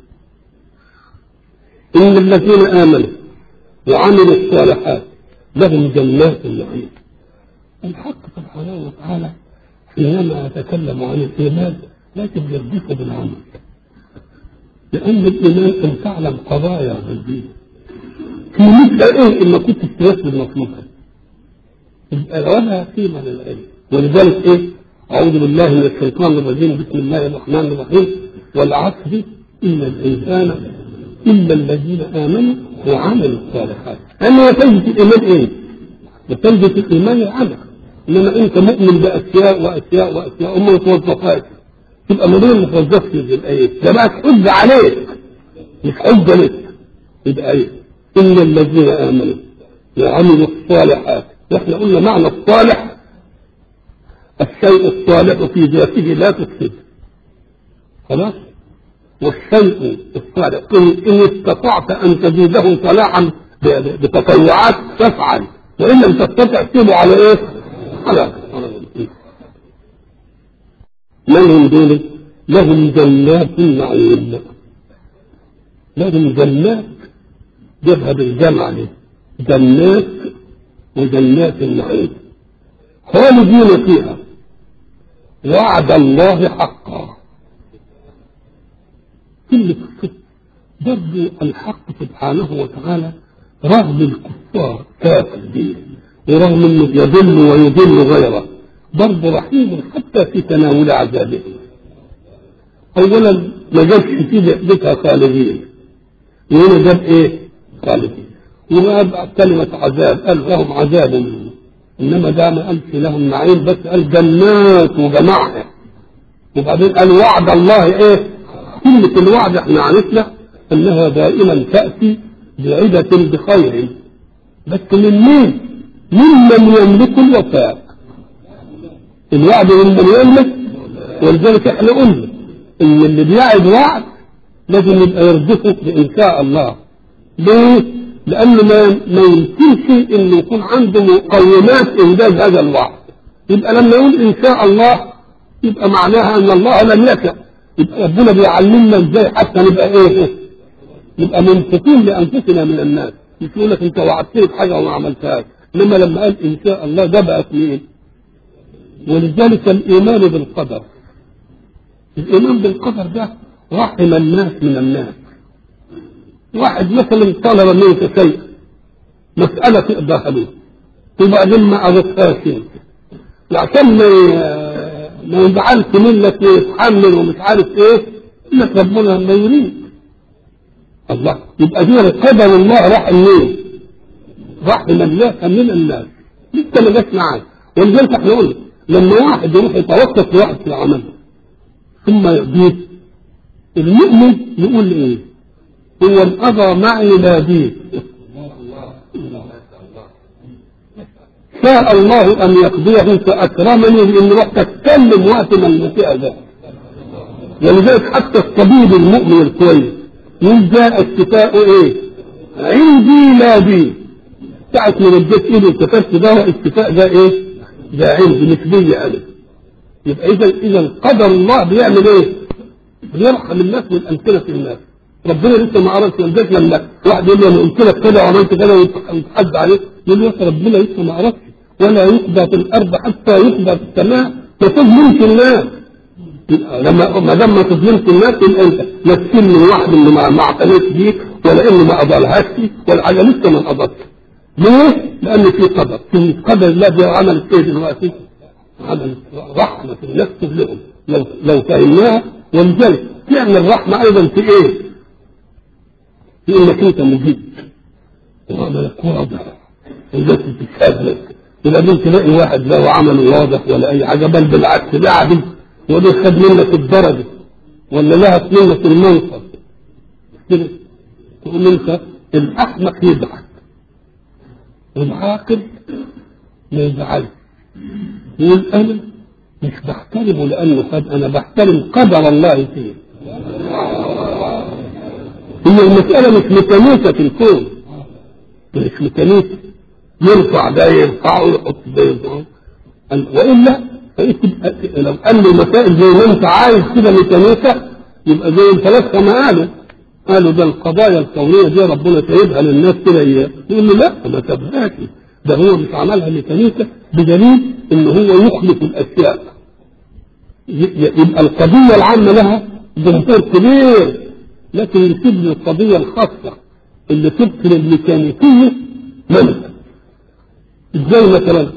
A: ان الذين امنوا وعملوا الصالحات لهم جنات النعيم الحق سبحانه وتعالى حينما يتكلم عن الايمان لكن يربطه بالعمل لأن الإيمان أن تعلم قضايا الدين في مثل إيه إن كنت تنفذ مطلوبها يبقى ولا قيمة للعلم ولذلك إيه أعوذ بالله من الشيطان الرجيم بسم الله الرحمن الرحيم والعصر إن الإنسان إلا الذين آمنوا وعملوا الصالحات أما نتيجة الإيمان إيه؟ نتيجة الإيمان العمل إنما أنت مؤمن بأشياء وأشياء وأشياء وما توظفهاش تبقى مدير ما توظفش يبقى ايه؟ ده بقى حجة عليك مش حجة لك يبقى ايه؟ إن الذين آمنوا وعملوا الصالحات واحنا قلنا معنى الصالح الشيء الصالح في ذاته لا تفسد خلاص؟ والشيء الصالح إن استطعت أن تزيده صلاحا بتطوعات تفعل وإن لم تستطع تسيبه على إيه؟ على من هم دول لهم جنات النعيم لهم جنات جابها بالجمع دي جنات وجنات النعيم خالدين فيها وعد الله حقا كل برضو الحق سبحانه وتعالى رغم الكفار كافر به ورغم انه يضل ويضل غيره برضه رحيم حتى في تناول عذابه اولا ما جابش في بيتها خالدين وهنا جاب ايه خالدين وما أبقى كلمة عذاب قال لهم عذاب انما ده ما قالش لهم نعيم بس قال جنات وجماعة وبعدين قال وعد الله ايه كلمة الوعد احنا عرفنا انها دائما تأتي بعدة بخير بس من مين؟ ممن يملك الوفاء الوعد ممن يملك ولذلك احنا قلنا ان اللي بيعد وعد لازم يبقى يرزقه بإن شاء الله ليه؟ لأنه ما ما يمكنش إنه يكون عنده مقومات إنجاز هذا الوعد يبقى لما يقول إن شاء الله يبقى معناها أن الله لم يشأ يبقى ربنا بيعلمنا إزاي حتى نبقى إيه نبقى منفقين لأنفسنا من الناس مش يقول لك أنت وعدتني بحاجة وما عملتهاش إنما لما قال إن شاء الله ده بقى مين ولذلك الإيمان بالقدر الإيمان بالقدر ده رحم الناس من الناس واحد مثلا طلب منك شيء مسألة تقدرها له وبعدين ما أردتهاش عشان ما ما يزعلش منك ويتحمل ومش عارف ايه لك ربنا لما يريد الله يبقى دي قدر الله رحم مين؟ رحم الله من الناس لسه ما جاش معاك ولذلك احنا قلنا لما واحد يروح يتوسط لواحد في العمل ثم يقضيه المؤمن يقول ايه؟ هو القضى معي لا بيه شاء الله ان يقضيه فاكرمني بان رحت اتكلم وقت ما المسيء ده ولذلك حتى الطبيب المؤمن الكويس يقول جاء الشفاء ايه؟ عندي لا بي ساعة ما رديت ايدي وكتبت دواء الشفاء ده ايه؟ ده عندي مش بيا انا يبقى اذا اذا قدر الله بيعمل ايه؟ بيرحم الناس من امثله الناس ربنا لسه ما عرفش ولذلك لما واحد يقول لي انا قلت لك كده وعملت كده ويتحد عليه يقول له ربنا لسه ما عرفش ولا يقضى في الارض حتى يقضى في السماء ما تظلمش الناس لما ما دام ما تظلمش الناس يبقى انت لا تسلم واحد اللي ما ما اعتنيت بيك ولا انه ما قضالهاش ولا حاجه لسه ما قضتش ليه؟ لان في قدر في قدر الله ده عمل ايه دلوقتي؟ عمل رحمه الناس تظلمهم لو لو فهمناها ولذلك تعمل رحمه ايضا في ايه؟ في انك انت مجيب وعملك واضح وذات تتشهد لك يبقى دي تلاقي واحد لا عمل واضح ولا اي حاجه بل بالعكس ده عدل وده خد منك الدرجه ولا لهت منك المنصب كده تقول انت الاحمق يضحك والعاقل ما يزعلش يقول انا مش بحترمه لانه خد انا بحترم قدر الله فيه هي المسألة مش ميكانيكا في الكون مش ميكانيكا يرفع ده يرفعه ويحط ده يرفعه والا لو قال له مسائل زي ما انت عايز كده ميكانيكا يبقى زي الفلاسفه ما قالوا قالوا ده القضايا الكونيه دي ربنا سايبها للناس كده يقول له لا ما سابهاش ده هو مش عملها ميكانيكا بدليل ان هو يخلق الاشياء يبقى القضيه العامه لها جمهور كبير لكن يسيب القضيه الخاصه اللي تبطل الميكانيكيه منها ازاي مثلا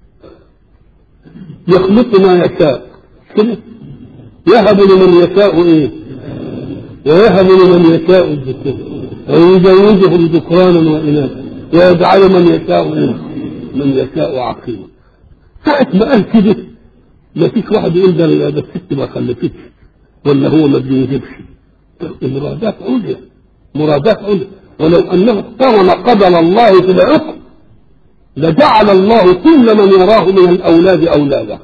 A: يخلق ما يشاء كده يهب لمن يشاء ايه ويهب لمن يشاء الذكور ويزوجهم ذكرانا واناثا ويجعل من يشاء ايه من يشاء عقيما ساعة ما قال كده ما فيش واحد يقول ده ده الست ما خلفتش ولا هو ما بينجبش مرادات عليا مرادات عليا ولو انه اقترن قدر الله في العقل لجعل الله كل من يراه من الاولاد اولادا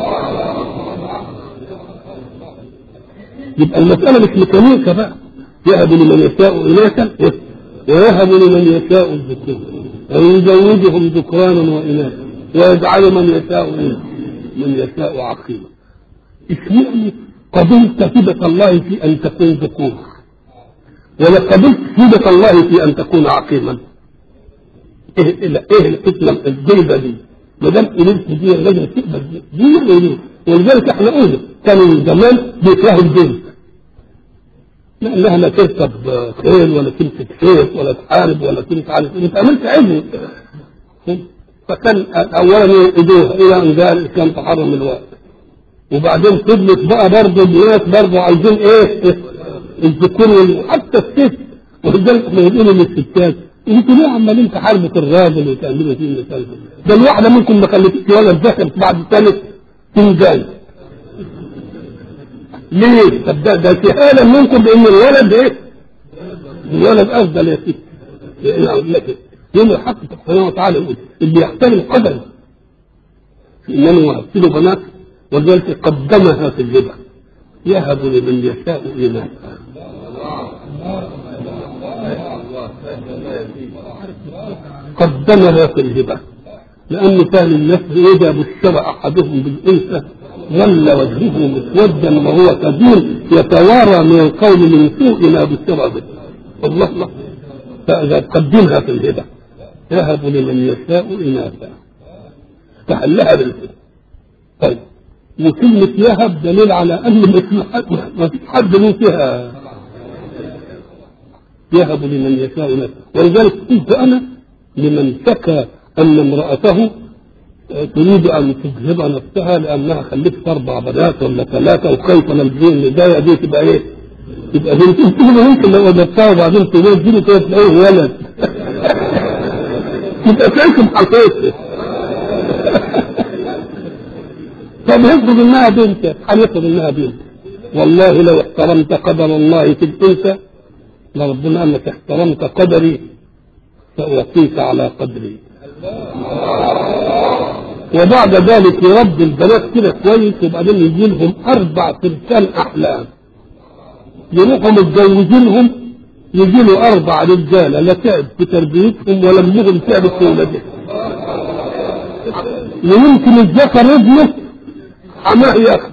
A: يبقى المسألة مش ميكانيكا بقى يهب لمن يشاء إناثا ويهب لمن يشاء الذكور ويزوجهم ذكرانا وإناثا ويجعل من يشاء من يشاء عقيما اشمعنى قبلت هبة الله في أن تكون ذكور ولا قبلت هبة الله في أن تكون عقيما ايه ايه الحكمة الجيدة دي ما دام قبلت دي لازم تقبل دي دي يعني ولذلك احنا قلنا كانوا من زمان بيكرهوا الجنس لانها لا تركب خيل ولا تمسك سيف ولا تحارب ولا تمسك على ما تعملش علم فكان اولا ايدوها الى ان جاء الاسلام تحرم الوقت وبعدين فضلت بقى برضه الناس برضه عايزين ايه الذكور حتى الست ولذلك احنا بنقول للستات انتوا ليه عمالين تحاربوا في الراجل وتعملوا فيه المثال ده الواحده ممكن ما خلفتش ولد ذكر بعد ثالث تنجان ليه؟ طب ده ده استهانة منكم بان الولد ايه؟ الولد افضل يا سيدي لكن يوم الحق سبحانه وتعالى يقول اللي يحترم قدره انني وهبت له بنات ولذلك قدمها في الهبه يهب لمن يشاء اناثا قدمها في الهبة لأن كان الناس إذا بشر أحدهم بالأنثى ظل وجهه مسودا وهو كبير يتوارى من القوم من سوء ما بشر به الله الله فإذا قدمها في الهبة يهب لمن يشاء إناثا فحلها بالهبة طيب وكلمة يهب دليل على أن ما فيش حد له فيها يهب لمن يشاء إناثا ولذلك قلت أنا لمن شكى أن امرأته تريد أن تجهب نفسها لأنها خلفت أربع بنات ولا ثلاثة وخايفة من الجين البداية دي تبقى إيه؟ تبقى بنت تبقى ممكن لو وجدتها وبعدين تزوج دي كده تلاقيه ولد تبقى فاكم حقيقة طب يفرض إنها بنت هل يفرض إنها بنت والله لو احترمت قدر الله في الأنثى لربنا أنك احترمت قدري سأوفيك على قدري وبعد ذلك يربي البنات كده كويس وبعدين يجي لهم اربع تركان احلام يروحوا متجوزينهم يجي له اربع رجاله لا تعب في تربيتهم ولا امهم تعبت في ولادهم ويمكن الذكر ابنه حماه ياخد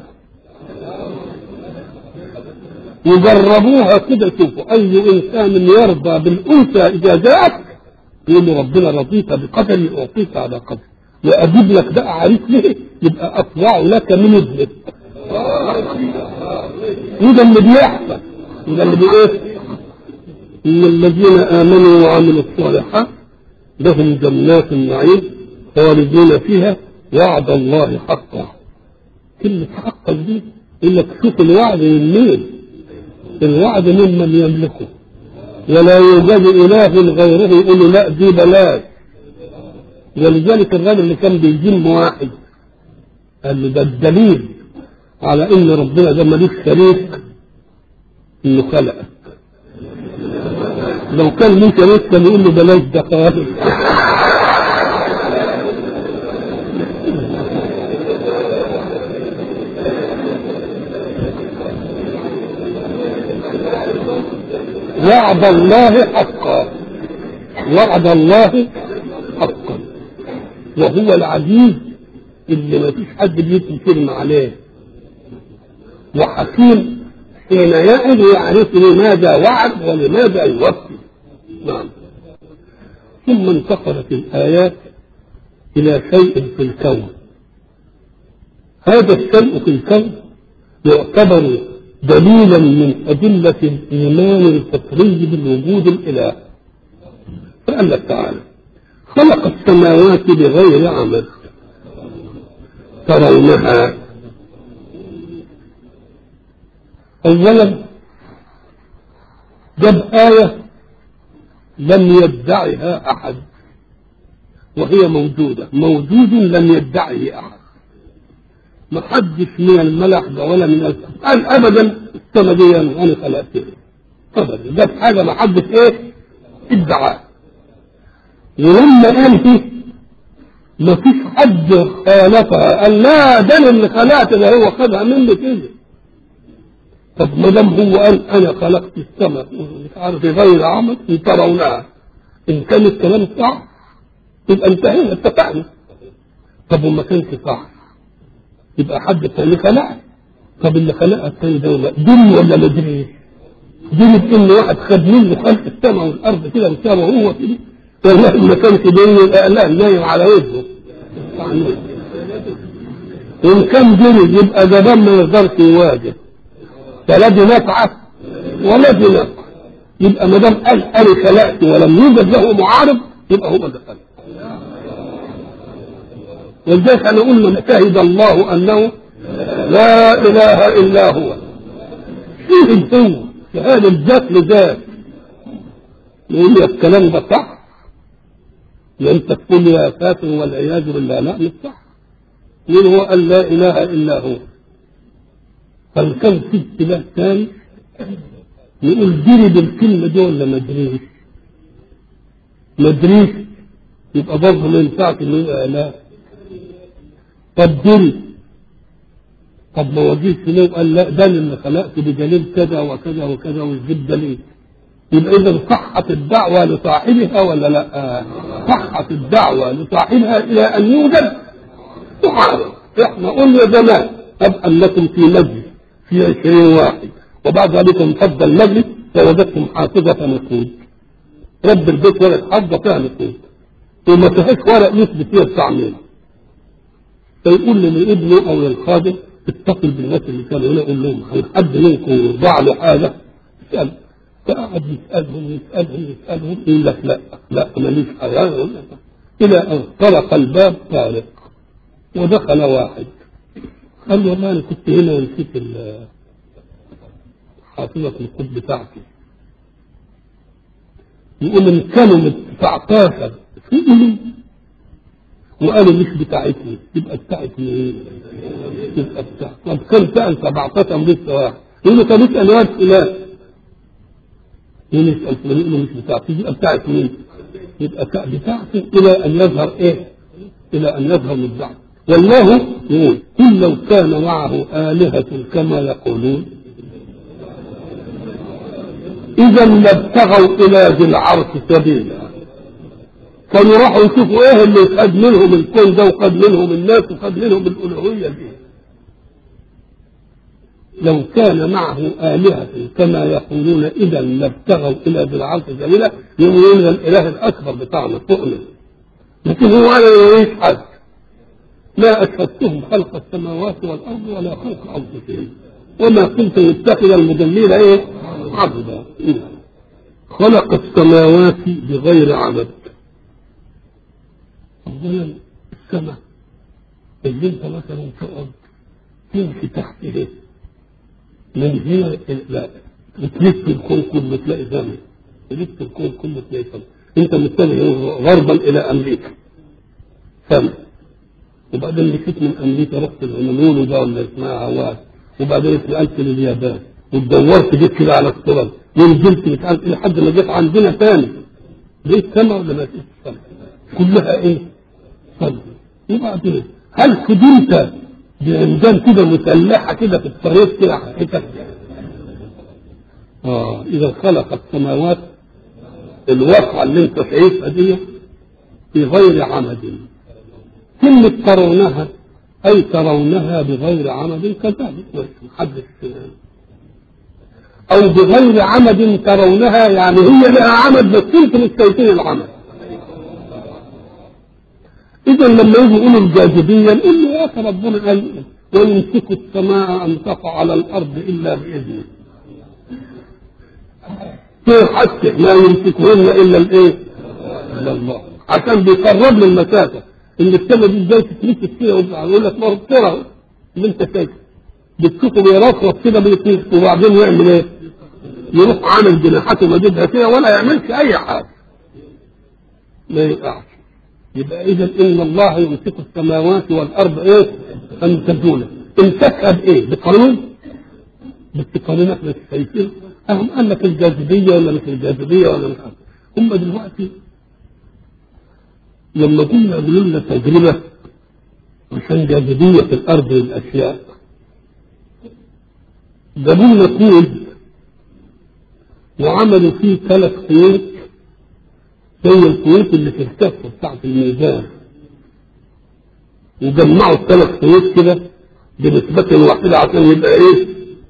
A: يجربوها كده شوفوا اي انسان يرضى بالانثى اذا جاءت يقول له ربنا رضيت بقدري اعطيك على قدري واجيب لك بقى عريس ليه يبقى اطلع لك من ابنك وده اللي بيحصل وده اللي بايه ان الذين امنوا وعملوا الصالحات لهم جنات النعيم خالدين فيها وعد الله حقا كلمة حقا دي يقول لك شوف الوعد من مين الوعد ممن يملكه ولا يوجد اله غيره يقول له لا دي بلاش ولذلك الراجل اللي كان بيجيب واحد قال له ده الدليل على ان ربنا ده ملوش شريك انه خلقك لو كان ليه شريك كان يقول له بلاش ده خالص وعد الله حقا وعد الله حقا وهو العزيز اللي ما فيش حد بيدي كلمة عليه وحكيم حين يعد يعرف لماذا وعد ولماذا يوفي نعم ثم انتقلت الآيات إلى شيء في الكون هذا الشيء في الكون يعتبر دليلا من أدلة الإيمان الفطري بالوجود الإلهي فقال لك تعالى خلق السماوات بغير عمد ترونها أولا جاب آية لم يدعها أحد وهي موجودة موجود لم يدعه أحد ما حدش من الملح ولا من القرآن أبدا السما دي أنا خلقتها أبدا جاب حاجة ما حدش إيه ادعاها ولما قال فيه ما فيش حد خالفها قال لا ده أنا اللي خلقت ده هو خدها مني كده طب ما دام هو قال انا خلقت السماء مش عارف غير عمد ترونها ان كان الكلام صح يبقى انتهينا اتفقنا طب وما كانش صح يبقى حد تاني خلقها طب اللي خلقها التاني ده دين ولا ما دريش؟ دين ان واحد خد منه خلق السماء والارض كده وسابه هو كده والله ما كانش دين يبقى لا نايم على وجهه وان كان دين يبقى ده ما يقدرش يواجه فلا دي نفعه ولا دي نفعه يبقى ما دام قال انا خلقت ولم يوجد له معارض يبقى هو ده خلق ولذلك انا قلنا شهد الله انه لا اله الا هو فيه هو شهاده الذات لذات يقول لي الكلام ده صح انت تقول يا كافر والعياذ بالله لا مش صح مين هو قال لا اله الا هو هل كان في اشتباه ثاني يقول دري بالكلمة دي ولا ما دريش؟ ما دريش يبقى برضه ما ينفعش انه يبقى لا طب دري طب ما وجيش ليه وقال لا ده اللي خلقت بدليل كذا وكذا وكذا ويجيب دليل يبقى إذا صحت الدعوة لصاحبها ولا لا؟ صحت الدعوة لصاحبها إلى أن يوجد محارب إحنا قلنا زمان أب أنكم في مجلس في عشرين واحد وبعد ذلك انفض المجلس فوجدتم حافظة نقود رب البيت ولد حافظة فيها نقود وما فيهاش ورق يثبت فيها التعمير فيقول لابنه او للخادم اتصل بالناس اللي كانوا هنا قول لهم هل حد منكم ضاع له حاجه؟ اسال فقعد يسالهم يسالهم يسالهم يقول لك لا لا ماليش حاجه الى ان طرق الباب طارق ودخل واحد قال له والله انا كنت هنا ونسيت حافظة القد بتاعتي يقول ان كانوا من 19 سئلوا وقالوا مش بتاعتني يبقى بتاعتني ايه؟ يبقى بتاعتي طب كم سأل 17 لسه واحد يقول له طب اسأل واد فلان يقول يسأل فلان يقول له مش بتاعتي يبقى بتاعت مين؟ يبقى بتاعتي إلى أن يظهر إيه؟ إلى أن يظهر مدعي والله يقول قل لو كان معه آلهة كما يقولون إذا لابتغوا إلى ذي العرش سبيلا كانوا راحوا يشوفوا ايه اللي خد منهم الكون ده وخد منهم الناس وخد منهم الالوهيه دي لو كان معه آلهة كما يقولون إذا لابتغوا إلى ذي العرش سبيلا يقولون الإله الأكبر بتاعنا فوقنا لكن هو أنا يعيش حد ما أشهدتهم خلق السماوات والأرض ولا خلق أنفسهم وما كنت متخذ المضلين إيه عبدا خلق السماوات بغير عمد اولا السماء اللي انت مثلا تقعد تمشي تحت ايه من هنا لا تلف الكون كله تلاقي زمن تلف الكون كله تلاقي سماء انت متجه غربا الى امريكا سماء وبعدين لفيت من امريكا رحت الهونولولو ده ولا اسمها هواي وبعدين اتنقلت لليابان ودورت جيت كده على الصور ونزلت مش عارف لحد ما جيت عندنا تاني لقيت سما ولا ما لقيتش سما كلها ايه؟ صدر وبعدين هل خدمت بعمدان كده مسلحه كده في الطريق كده حقيقة اه اذا خلق السماوات الواقعة اللي انت شايفها دي في غير عمد كلمة ترونها أي ترونها بغير عمد كذلك محدث أو بغير عمد ترونها يعني هي لها عمد بس أنتم مش شايفين العمد إذا لما يجي يقولوا الجاذبية نقول له يا أخي ربنا قال ويمسك السماء أن تقع على الأرض إلا بإذنه حتى لا يمسكهن إلا الإيه؟ إلا الله عشان بيقرب لي المسافة إن السماء دي إزاي تتمسك كده ويقول لك ما هو ترى اللي أنت شايفه بتشوفه بيرفرف كده بيطير وبعدين يعمل إيه؟ يروح عامل جناحاته مددها كده ولا يعملش أي حاجة ما يقعش يبقى اذا ان الله يمسك السماوات والارض ايه ان تزولا امسكها بايه بقانون بس قانون احنا مش شايفين اهم قال لك الجاذبيه ولا مش الجاذبيه ولا مش عارف هم دلوقتي لما كنا يعملوا لنا تجربه عشان جاذبيه الارض للاشياء جابوا لنا كود وعملوا فيه ثلاث خيوط زي الخيوط اللي في الكفه بتاعت الميزان وجمعوا الثلاث خيوط كده بنسبة واحدة عشان يبقى ايه؟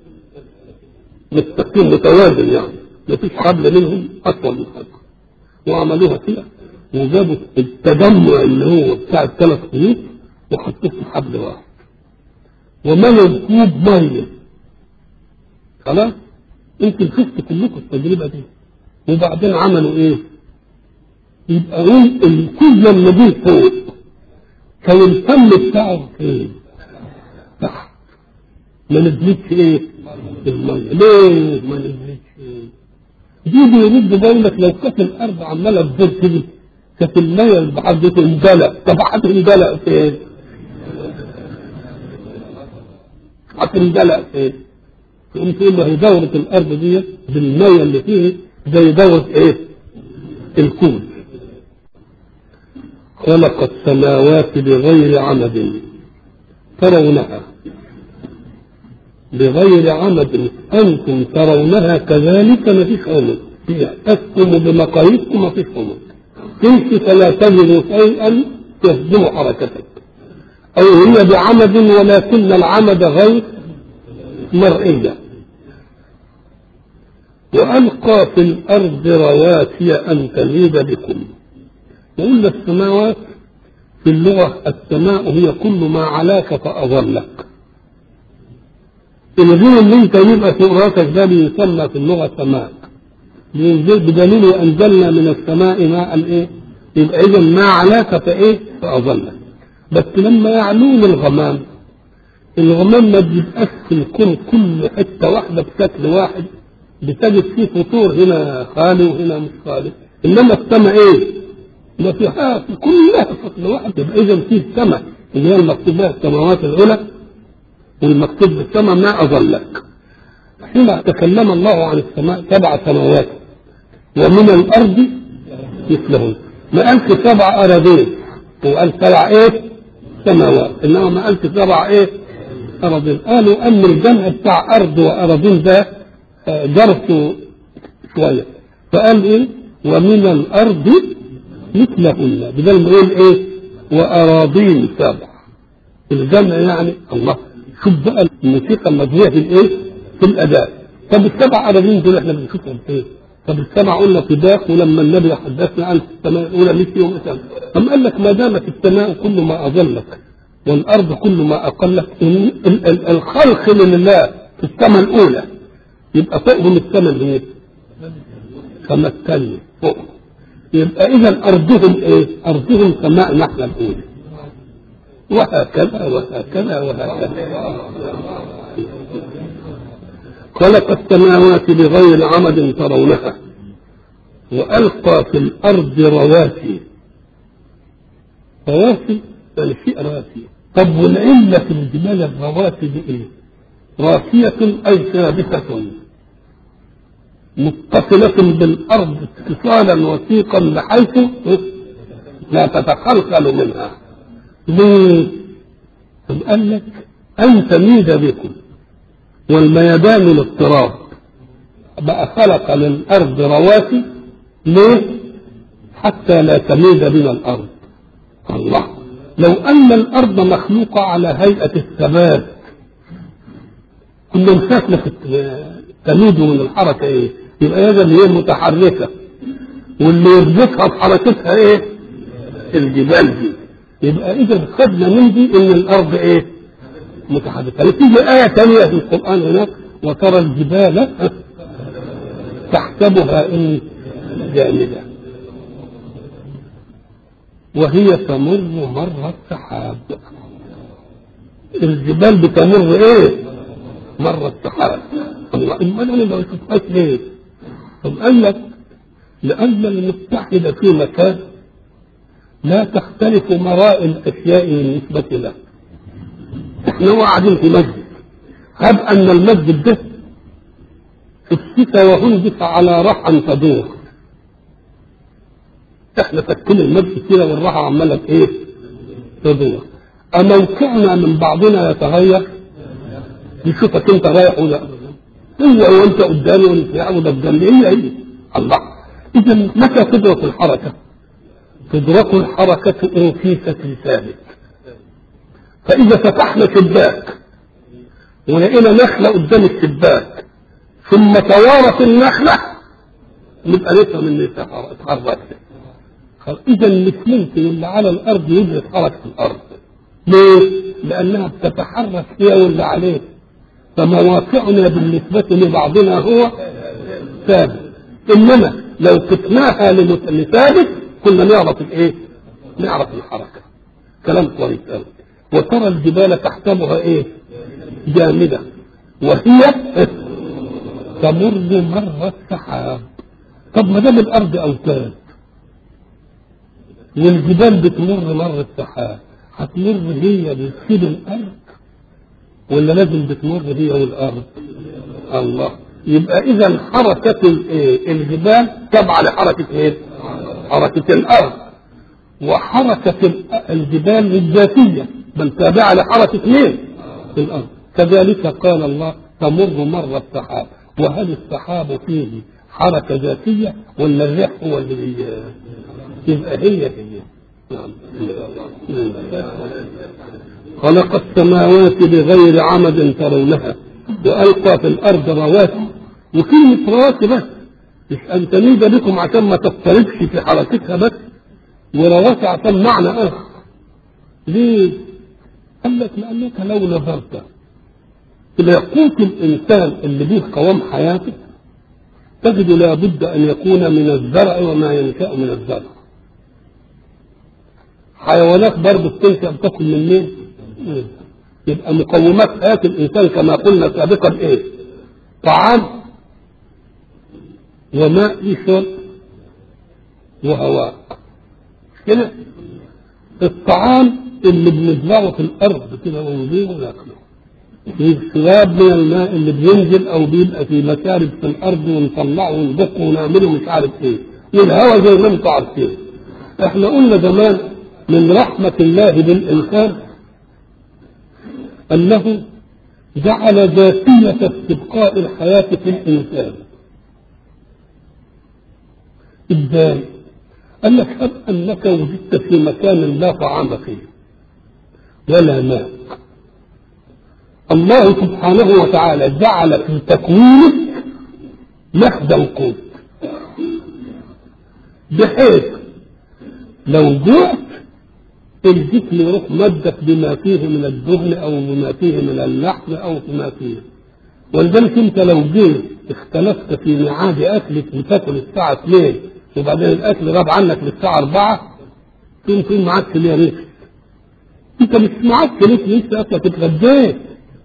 A: مستقيم متوازن يعني مفيش حبل منهم أطول من حبل وعملوها كده وجابوا التجمع اللي هو بتاع الثلاث خيوط وحطوه في حبل واحد وملوا الكوب ميه خلاص؟ يمكن شفتوا كلكم التجربة دي وبعدين عملوا ايه؟ يبقى الكوب لما جه فوق كان الفم بتاعه فين؟ تحت ما نزلتش ايه؟ الميه ليه ما نزلتش ايه؟ دي بيرد بقولك لو كانت الارض عماله تدور كده كانت الميه اللي بحد اندلق طب هتندلق فين؟ هتندلق فين؟ تقوم تقول له هي دورة الأرض دي بالمية اللي فيه زي دورة إيه؟ الكون خلق السماوات بغير عمد ترونها بغير عمد أنتم ترونها كذلك ما فيش عمد تحكم بمقاييسكم ما فيش غموض تمشي فلا تجد شيئا يهدم حركتك أو هي بعمد ولكن العمد غير مرئية وألقى في الأرض رواسي أن تميد بكم وقلنا السماوات في اللغة السماء هي كل ما علاك فأظلك الغير اللي انت يبقى في راسك ده بيسمى في اللغة سماء بدليل وأنزلنا من السماء ماء ايه يبقى إذا ما علاك فإيه فأظلك بس لما يعلون الغمام الغمام ما بيبقاش في الكون كل حتة واحدة بشكل واحد بتجد فيه فطور هنا خالي وهنا مش خالي انما السماء ايه؟ ما فيها في كلها فصل واحد يبقى اذا في السماء اللي هي المكتوب بها السماوات العلى والمكتوب بالسماء ما اظلك حين تكلم الله عن السماء سبع سماوات ومن الارض مثلهن ما قالش سبع اراضين وقال سبع ايه؟ سماوات انما ما قالش سبع ايه؟ اراضين قالوا ان الجمع بتاع ارض واراضين ده درسه شويه فقال ايه؟ ومن الارض مثلهن بدل ما يقول ايه؟ واراضين سبع الجمع يعني الله شوف بقى الموسيقى المبنيه في الايه؟ في الاداء طب السبع اراضين دول احنا بنشوفهم فين؟ طب السمع قلنا طباق ولما النبي حدثنا عن السماء الاولى مثل يوم مثلا أم قال لك ما دامت السماء كل ما اظلك والارض كل ما اقلك الخلق لله في السماء الاولى يبقى فوقهم السماء اللي هي السماء الثانيه فوق يبقى اذا ارضهم ايه؟ ارضهم سماء نحن الاولى وهكذا وهكذا وهكذا خلق السماوات بغير عمد ترونها وألقى في الأرض رواسي رواسي يعني في راسي طب والعلة في الجبال الرواسي دي إيه؟ راسية أي ثابتة متصلة بالأرض اتصالا وثيقا بحيث لا تتخلخل منها ليه؟ طب قال لك أن تميد بكم والميدان الاضطراب بقى خلق للأرض رواسي ليه؟ حتى لا تميد بنا الأرض الله لو أن الأرض مخلوقة على هيئة الثبات كنا مسافنا في تميد من الحركة إيه؟ يبقى إذا هي متحركة واللي يربطها بحركتها إيه؟ الجبال دي يبقى إذا خدنا من دي إن الأرض إيه؟ متحركة تيجي آية ثانية في القرآن هناك وترى الجبال تحسبها إن جامدة وهي تمر مر السحاب الجبال بتمر ايه مر السحاب الله امال انا ما شفتهاش ليه طب قال لك لان المتحده في مكان لا تختلف مراء الاشياء بالنسبه له احنا قاعدين في مسجد هب ان المسجد ده الشتاء وهندس على رحى تدور احنا فاكرين المسجد كده والراحه عماله ايه؟ تدور أموقعنا من بعضنا يتغير يشوفك انت رايح ولا هو وانت قدامي وانت قاعد وده قدامي هي هي الله اذا متى تدرك الحركه؟ تدرك الحركه ان في شكل ثابت فإذا فتحنا شباك ولقينا نخلة قدام الشباك ثم توارت النخلة نبقى نفهم ان اتحركت إذا مش ممكن اللي على الأرض يدرك حركة الأرض ليه؟ لأنها بتتحرك هي واللي عليه فمواقعنا بالنسبة لبعضنا هو ثابت إنما لو كتناها لثابت كنا نعرف الإيه؟ نعرف الحركة كلام كويس قوي وترى الجبال تحسبها ايه جامدة وهي تمر مر السحاب طب ما دام الارض اوتاد والجبال بتمر مر السحاب هتمر هي بتسيب الارض ولا لازم بتمر هي والارض الله يبقى اذا حركة الايه الجبال تابعة لحركة ايه حركة الارض وحركة الجبال الذاتية بل تابعة لحركة مين؟ الأرض كذلك قال الله تمر مر السحاب وهل السحاب فيه حركة ذاتية ولا الريح هو اللي بي... يبقى هي هي نعم خلق السماوات بغير عمد ترونها وألقى في الأرض رواسي وكلمة رواسي بس مش أن تميد بكم عشان ما تضطربش في حركتها بس ورواسي عشان معنى آخر ليه؟ قال لك لأنك لو نظرت إلى قوت الإنسان اللي به قوام حياته تجد لابد أن يكون من الزرع وما ينشأ من الزرع حيوانات برضه بتنشأ بتاكل من مين؟ يبقى مقومات حياة الإنسان كما قلنا سابقا إيه؟ طعام وماء يشرب وهواء كده الطعام اللي بنزرعه في الأرض كده ونضيعه وناكله الشراب من الماء اللي بينزل او بيبقى في مكارب في الارض ونطلعه ونبقه ونعمله مش عارف ايه والهواء زي ما انتم عارفين احنا قلنا زمان من رحمة الله بالإنسان أنه جعل ذاتية استبقاء الحياة في الإنسان إزاي؟ قال لك هب أنك وجدت في مكان لا طعام فيه ولا ماء الله سبحانه وتعالى جعل في تكوينك مخزن قوت بحيث لو جعت الجسم يروح مدك بما فيه من الدهن او بما فيه من اللحم او بما فيه ولذلك انت لو جيت اختلفت في ميعاد اكلك وتاكل الساعه 2 وبعدين الاكل غاب عنك للساعه 4 تقوم تقوم معاك ليه ريح انت مش معاك ليه لسه اكلك اتغديت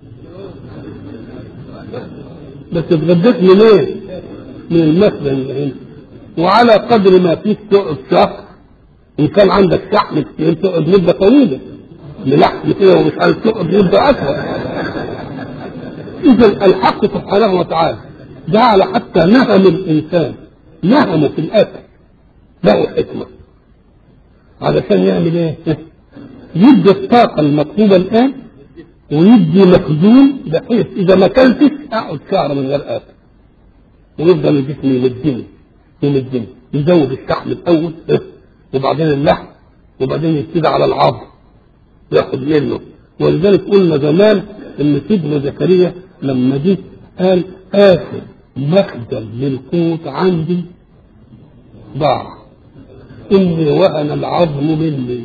A: بس اتغديت من ايه؟ من المخزن اللي هنا وعلى قدر ما فيك تقعد شهر ان كان عندك شحم كتير تقعد مده طويله لحم كده ومش عارف تقعد مده اطول اذا الحق سبحانه وتعالى جعل حتى نهم الانسان نهمه في الاكل له حكمه علشان يعمل ايه؟ يدي الطاقه المطلوبه الان ويدي مخزون بحيث اذا ما اكلتش اقعد شهر من غير اكل ويفضل الجسم يمدني يمدني يزود الشحم الاول وبعدين اللحم وبعدين يبتدي على العظم ياخد منه ولذلك قلنا زمان ان سيدنا زكريا لما جه قال اخر مخزن للقوت عندي ضاع اني وهن العظم مني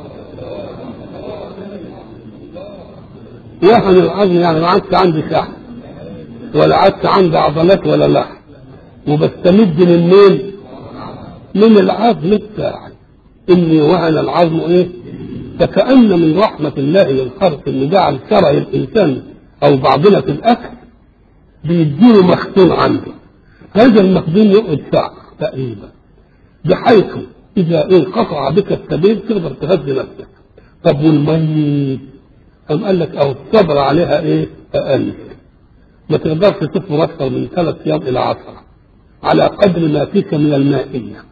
A: وهن العظم يعني ما عادش عندي شحم ولا عادش عندي عضلات ولا لحم وبستمد من مين؟ من العظم بتاعي اني وهن العظم ايه؟ فكأن من رحمة الله للخلق ان جعل شرع الانسان او بعضنا في الاكل بيديله مخزون عنده هذا المخزون يقعد ساعة تقريبا بحيث اذا انقطع بك السبيل تقدر تغذي نفسك طب والميت قام قال لك او الصبر عليها ايه؟ اقل ما تقدرش تصبر اكثر من ثلاث ايام الى عشره على قدر ما فيك من المائيه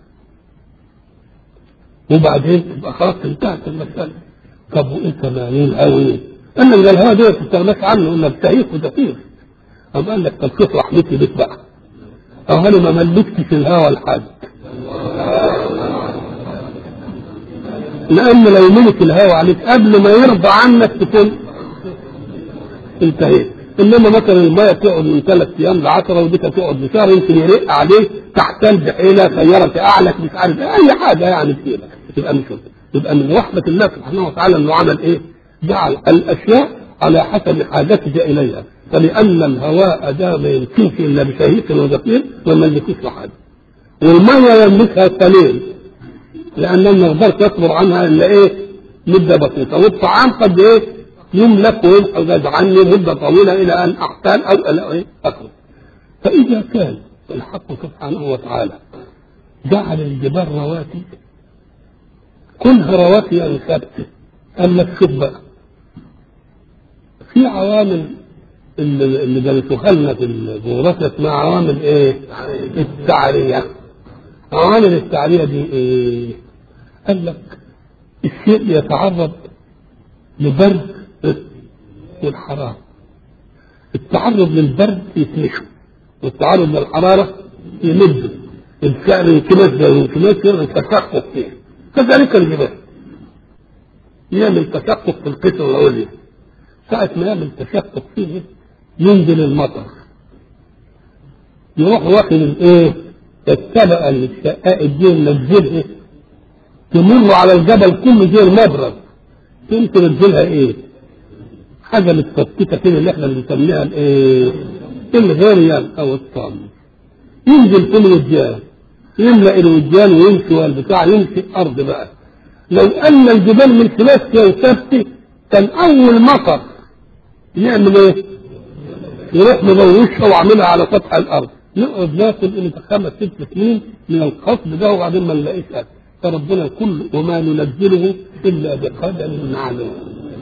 A: وبعدين تبقى خلاص انتهت المساله طب وانت مالين قوي قال لك ده الهواء ده ما تستغناش عنه الا بتهيك وتطير قام قال لك طب شوف رحمتي بك بقى او انا ما ملكتش الهوى لحد لان لو ملك الهوى عليك قبل ما يرضى عنك تكون انتهيت انما مثلا الميه تقعد من ثلاث ايام ل 10 وديك تقعد لشهر يمكن يرق عليه تحتل بحيله سياره اعلك مش عارف اي حاجه يعني كتير يبقى مش يبقى من رحمه الله سبحانه وتعالى انه عمل ايه؟ جعل الاشياء على حسب حاجتك اليها فلان الهواء ده ما يمكنش الا بشهيق وزفير وما يملكوش لحد والميه يملكها قليل لان ما نقدرش يصبر عنها الا ايه؟ مده بسيطه والطعام قد ايه؟ يملك وينحجز عني مدة طويلة إلى أن أحتال أو إلى إيه؟ أخرج. فإذا كان الحق سبحانه وتعالى جعل الجبال رواتي كلها رواتي يعني ثابتة قال لك شوف بقى في عوامل اللي اللي درسوها لنا في الجغرافيا اسمها عوامل ايه؟ التعرية عوامل التعرية دي ايه؟ قال لك الشيء يتعرض لبرد والحرارة التعرض للبرد يتنشف والتعرض للحرارة يمد الفعل انكماش ده انكماش يعمل تشقق فيه كذلك الجبال يعمل تشقق في القطر العليا ساعة ما يعمل تشقق فيه ينزل المطر يروح واخد الايه الطبقة اللي الشقائق دي منزلها تمر على الجبل كله زي المبرد تقوم تنزلها ايه؟ حاجة متفتتة كده اللي احنا بنسميها الايه؟ الغريان او الطعم ينزل في الوجان يملأ الوجان ويمشي والبتاع يمشي الارض بقى لو ان الجبال من خلاف ثابته كان اول مطر يعمل ايه؟ يروح مبوشها وعاملها على سطح الارض نقعد ناكل قيمة خمس ست سنين من القصد ده وبعدين ما نلاقيش اكل فربنا كل وما ننزله الا بقدر معلوم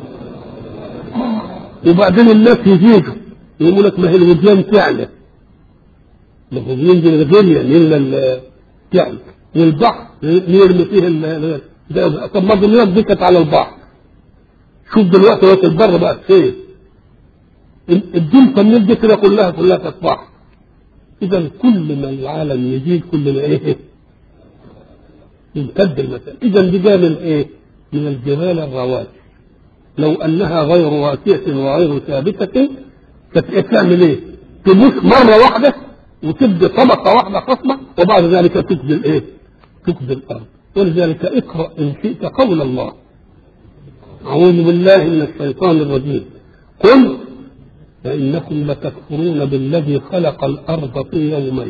A: وبعدين الناس يزيدوا يقول لك ما هي الوديان تعلى ما هو بينزل الغليان الا تعلى والبحر يرمي فيه ال- ده- طب ما الدنيا دي كانت على البحر شوف دلوقتي وقت البر بقت فين الدلتا النيل دي كده كلها كلها كانت بحر اذا كل ما العالم يزيد كل ما ايه يمتد المسافه اذا دي جايه من ايه من الجبال الرواسي لو انها غير راسيه وغير ثابته كانت إيه تعمل ايه تبوس مره واحده وتبدي طبقه واحده خصمه وبعد ذلك تكذب الايه تكذب الارض ولذلك اقرا ان شئت قول الله اعوذ بالله من الشيطان الرجيم قل فإنكم لتكفرون بالذي خلق الأرض في يومين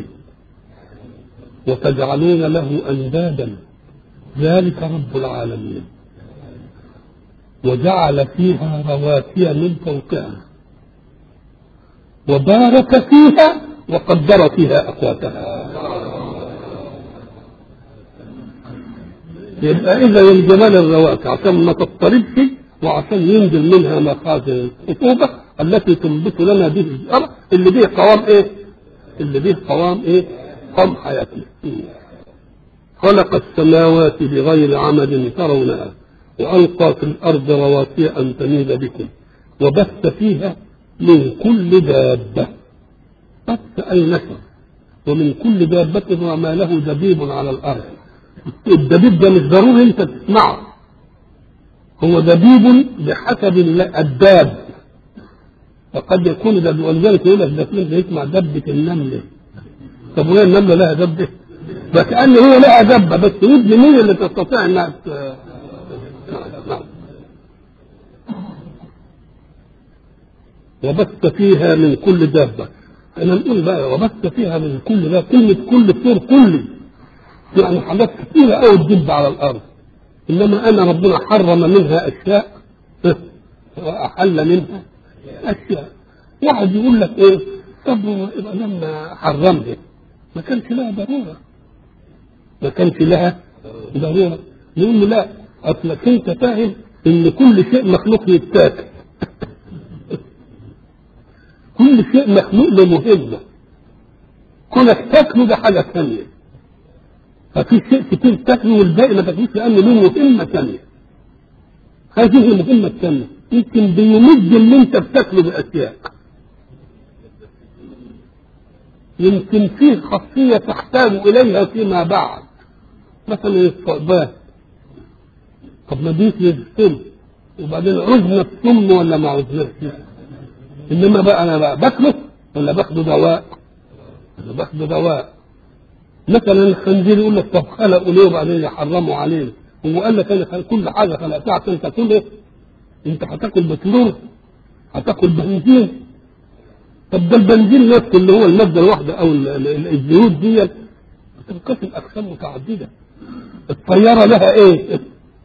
A: وتجعلون له أندادا ذلك رب العالمين وجعل فيها رواسي من فوقها وبارك فيها وقدر فيها أقواتها يبقى إذا الجمال الرواسي عشان ما تضطربش وعشان ينزل منها مخازن الخطوبة التي تنبت لنا به الأرض اللي به قوام إيه؟ اللي به قوام إيه؟ قوام حياتنا. خلق السماوات بغير عمد ترونها وألقى في الأرض رواسي أن تميد بكم وبث فيها من كل دابة بث أي نشر ومن كل دابة وما له دبيب على الأرض الدبيب ده مش ضروري أنت تسمعه هو دبيب بحسب الداب فقد يكون دب ولذلك يقول لك ده فلان يسمع دبة النملة طب وهي النملة لها دبة؟ فكأن هي لها دبة بس ودن مين اللي تستطيع انها ت- نعم. وبث فيها من كل دابة انا نقول بقى وبث فيها من كل ده كلمة كل كتير كل يعني حاجات كتيرة قوي تدب على الأرض إنما أنا ربنا حرم منها أشياء وأحل منها أشياء واحد يقول لك إيه طب يبقى لما حرمها ما كانش لها ضرورة ما كانش لها ضرورة يقول له لا أصلك أنت فاهم إن كل شيء مخلوق يتاكل كل شيء مخلوق لمهمة كونك تاكله ده حاجة ثانية ففي شيء كتير تاكله والباقي ما تاكلوش لأن له مهمة ثانية هذه المهمة الثانية يمكن بيمد اللي أنت بتاكله بأشياء يمكن فيه خاصية تحتاج إليها فيما بعد مثلا الاستقبال طب ما دي السم وبعدين عزنا السم ولا ما عزناش انما بقى انا بقى باكله ولا باخده دواء انا باخده دواء مثلا الخنزير يقول لك طب خلقوا ليه وبعدين يحرموا علينا هو قال لك انا خلق كل حاجه خلقتها عشان تاكل ايه؟ انت هتاكل بترول هتاكل بنزين طب ده البنزين نفسه اللي هو الماده الواحده او ال- ال- ال- الزيوت دي بتنقسم اقسام متعدده الطياره لها ايه؟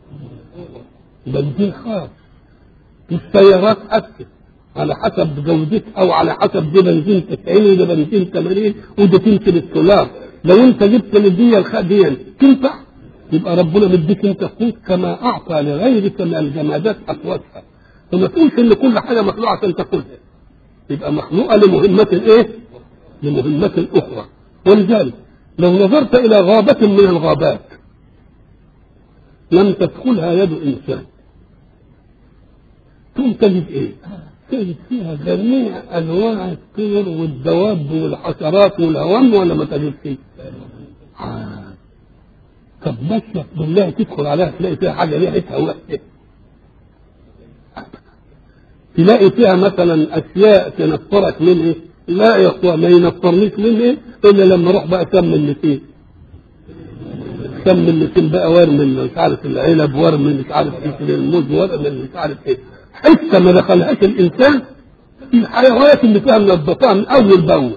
A: بنزين خاص السيارات أكثر على حسب جودتها او على حسب دي بنزين 90 وده بنزين 80 وده تمشي بالسولار لو انت جبت للدية الخادية تنفع يبقى ربنا مديك انت قوت كما اعطى لغيرك من الجمادات اقواتها فما تقولش ان كل حاجه مخلوقه عشان تاكلها يبقى مخلوقه لمهمه ايه؟ لمهمه اخرى ولذلك لو نظرت الى غابه من الغابات لم تدخلها يد انسان ثم تجد ايه؟ تجد فيها جميع انواع الطير والدواب والحشرات والهوام ولا ما تجد فيه؟ آه. طب ماشية بالله تدخل عليها تلاقي فيها حاجة ريحتها وحشة تلاقي فيها مثلا أشياء تنفرك من إيه؟ لا يا إخوة ما ينفرنيش من إيه إلا لما أروح بقى كم النسيم كم النسيم بقى ورم مش عارف العنب ورم مش عارف إيه الموز ورم مش عارف إيه حتى ما دخلهاش الإنسان الحيوانات اللي فيها منظفاها من أول بأول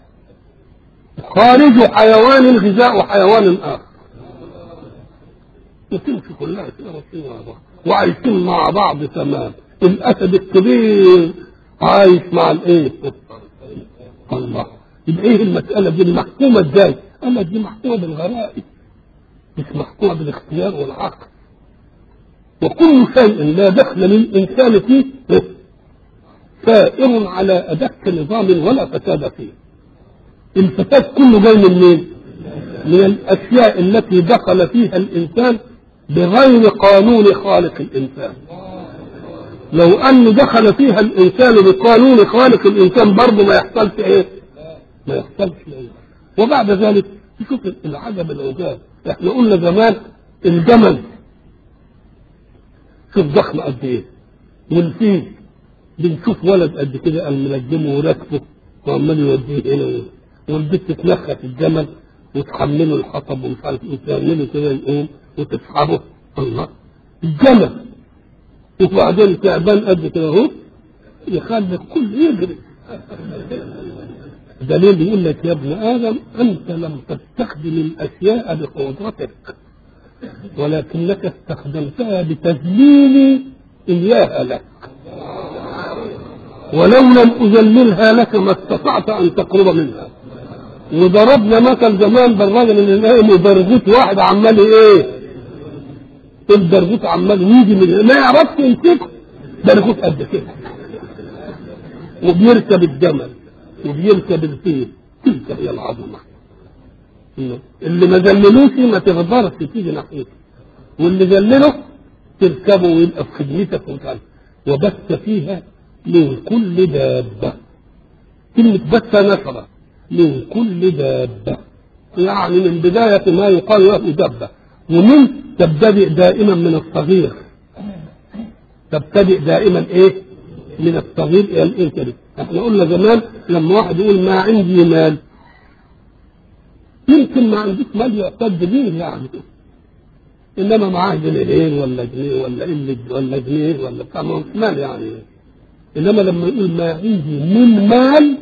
A: خارج حيوان غذاء حيوان آخر وتمشي كلها كده ماشيين مع بعض وعايشين مع بعض تمام الاسد الكبير عايش مع الايه؟ الله يبقى ايه المساله دي محكومه ازاي؟ قال لك دي محكومه بالغرائز مش محكومه بالاختيار والعقل وكل شيء لا دخل للانسان فيه سائر على ادق نظام ولا فساد فيه الفساد كله جاي من مين؟ من الاشياء التي دخل فيها الانسان بغير قانون خالق الإنسان لو أن دخل فيها الإنسان بقانون خالق الإنسان برضه ما يحصلش إيه؟ ما يحصلش إيه؟ وبعد ذلك شوف العجب العجاب احنا قلنا زمان الجمل شوف ضخم قد ايه والفيل بنشوف ولد قد كده قام ملجمه وراكبه وعمال يوديه هنا والبت تنخت الجمل وتحمله الحطب ومش عارف ايه تعمله كده يقوم وتسحبه الله الجمل وبعدين تعبان قد كده اهو يخلي الكل يجري دليل يقول لك يا ابن ادم انت لم تستخدم الاشياء بقدرتك ولكنك استخدمتها بتذليل اياها لك ولو لم اذللها لك ما استطعت ان تقرب منها وضربنا مثل زمان بالراجل اللي نايم وبرغوت واحد عمال ايه البرغوت عمال يجي من ما يعرفش يمسكه برغوت قد كده وبيركب الجمل وبيركب الفيل تلك هي العظمه اللي ما ذللوش ما تقدرش تيجي ناحيته واللي ذلله تركبه ويبقى في خدمتك ومش عارف وبث فيها من كل دابه كلمه بث نشره من كل دابة يعني من بداية ما يقال له دابة ومن تبتدئ دائما من الصغير تبتدئ دائما ايه من الصغير الى الانكبر احنا قلنا زمان لما واحد يقول ما عندي مال يمكن ما عندك مال يعتد به يعني انما معاه جنيهين ولا جنيه ولا قله ولا جنيه ولا بتاع مال يعني انما لما يقول ما عندي من مال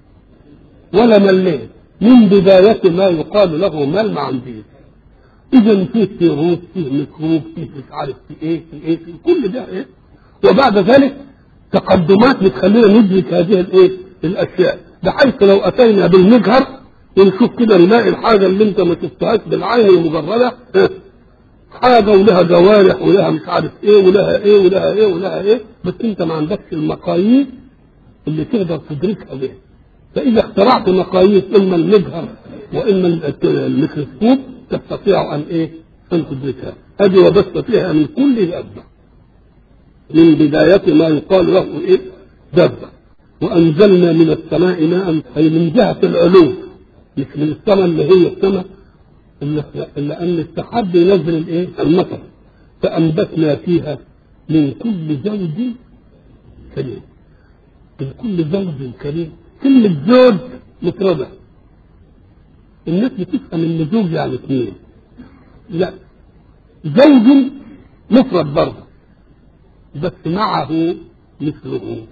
A: ولا ملين من بداية ما يقال له مال ما عنديش إذا فيه فيروس فيه ميكروب فيه مش عارف في إيه في إيه في كل ده إيه وبعد ذلك تقدمات بتخلينا ندرك هذه الإيه الأشياء بحيث لو أتينا بالمجهر ونشوف كده نلاقي الحاجة اللي أنت ما شفتهاش بالعين المجردة حاجة ولها جوارح ولها مش عارف إيه ولها إيه ولها إيه ولها إيه بس أنت ما عندكش المقاييس اللي تقدر تدركها بها فإذا اخترعت مقاييس إما المجهر وإما الميكروسكوب تستطيع أن إيه؟ أن تدركها هذه وبث فيها من كل دابة من بداية ما يقال له إيه؟ دابة وأنزلنا من السماء ماء أي من جهة العلو مش من السماء اللي هي السماء إلا أن السحاب ينزل الإيه؟ المطر فأنبتنا فيها من كل زوج كريم من كل زوج كريم كلمة زوج مفردة الناس بتفهم ان زوج يعني اثنين لا زوج مفرد برضه بس معه مثله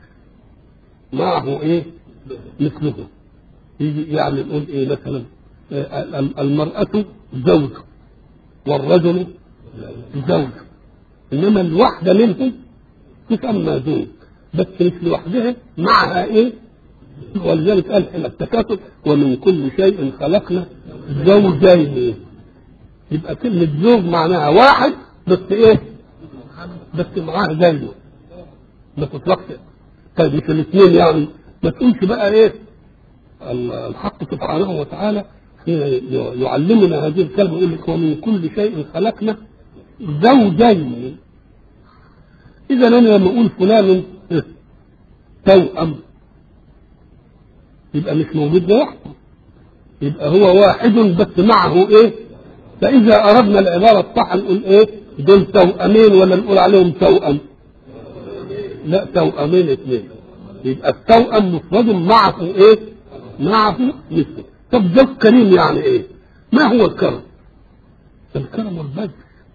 A: معه ايه مثله يجي يعني نقول ايه مثلا المرأة زوج والرجل زوج انما الواحدة منهم تسمى زوج بس مش لوحدها معها ايه ولذلك قال حين التكاثر ومن كل شيء خلقنا زوجين يبقى كلمة زوج معناها واحد بس ايه بس معاه زيه ما تطلقش طيب مش الاثنين يعني ما تقولش بقى ايه الحق سبحانه وتعالى يعلمنا هذه الكلمة يقول لك ومن كل شيء خلقنا زوجين إذا أنا لما أقول فلان توأم يبقى مش موجود لوحده يبقى هو واحد بس معه ايه فاذا اردنا العباره الصح نقول ايه دول توأمين ولا نقول عليهم توأم لا توأمين اثنين يبقى التوأم مفرد معه ايه معه مثله طب ده الكريم يعني ايه ما هو الكرم الكرم والبذل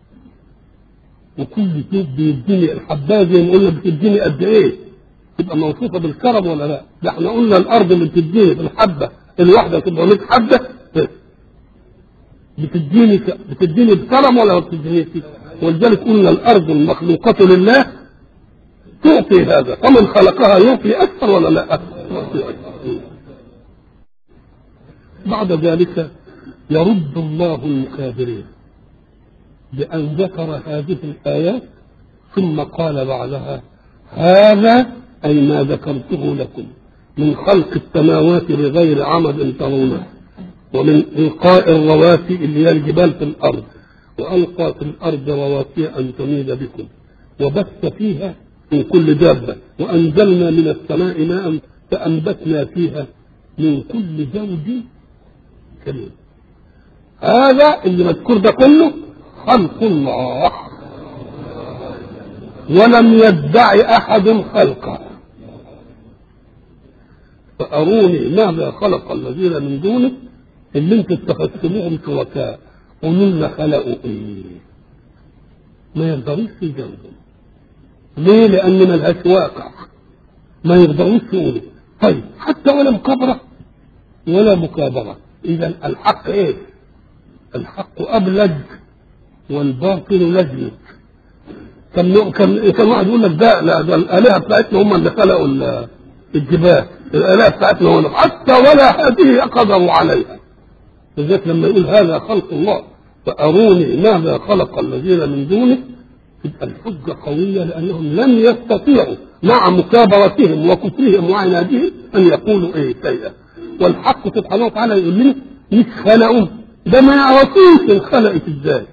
A: وكل بيت بيديني الحبايه زي ما قلنا بتديني قد ايه تبقى موصوفه بالكرم ولا لا؟ ده احنا قلنا الارض اللي بتديني في الحبه الواحده تبقى 100 حبه بتديني ك... بتديني بكرم ولا ما بتدينيش؟ ولذلك قلنا الارض المخلوقه لله تعطي هذا فمن خلقها يعطي اكثر ولا لا؟ يعطي اكثر بعد ذلك يرد الله المكابرين بأن ذكر هذه الآيات ثم قال بعدها هذا أي ما ذكرته لكم من خلق السماوات بغير عمد ترونه ومن إلقاء الرواسي اللي هي الجبال في الأرض وألقى في الأرض رواسي أن تميد بكم وبث فيها من كل دابة وأنزلنا من السماء ماء فأنبتنا فيها من كل زوج كريم هذا اللي مذكور ده كله خلق الله ولم يدعي احد خلقه فاروني ماذا خلق الذين من دونه اللي انتم اتخذتموهم شركاء قولوا لنا خلقوا ايه ما يقدروش يجاوبوا ليه لان ملهاش واقع ما يقدروش يقولوا طيب حتى ولا مكابره ولا مكابره اذا الحق ايه الحق ابلج والباطل لجنه كان كان كان واحد يقول لك ده لا ده الالهه بتاعتنا هم اللي خلقوا الجبال الالهه بتاعتنا هم حتى ولا هذه قدروا عليها لذلك لما يقول هذا خلق الله فاروني ماذا خلق الذين من دونه تبقى الحجه قويه لانهم لم يستطيعوا مع مكابرتهم وكفرهم وعنادهم ان يقولوا ايه شيئا والحق سبحانه وتعالى يقول لنا مش خلقوا ده ما يعرفوش انخلقت ازاي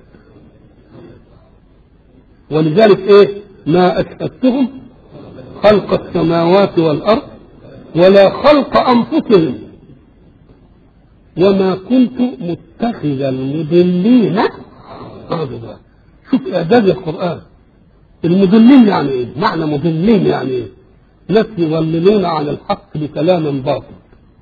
A: ولذلك ايه ما اشهدتهم خلق السماوات والارض ولا خلق انفسهم وما كنت متخذ المضلين عضدا شوف اعداد القران المضلين يعني ايه معنى مضلين يعني ايه ناس يضللون عن الحق بكلام باطل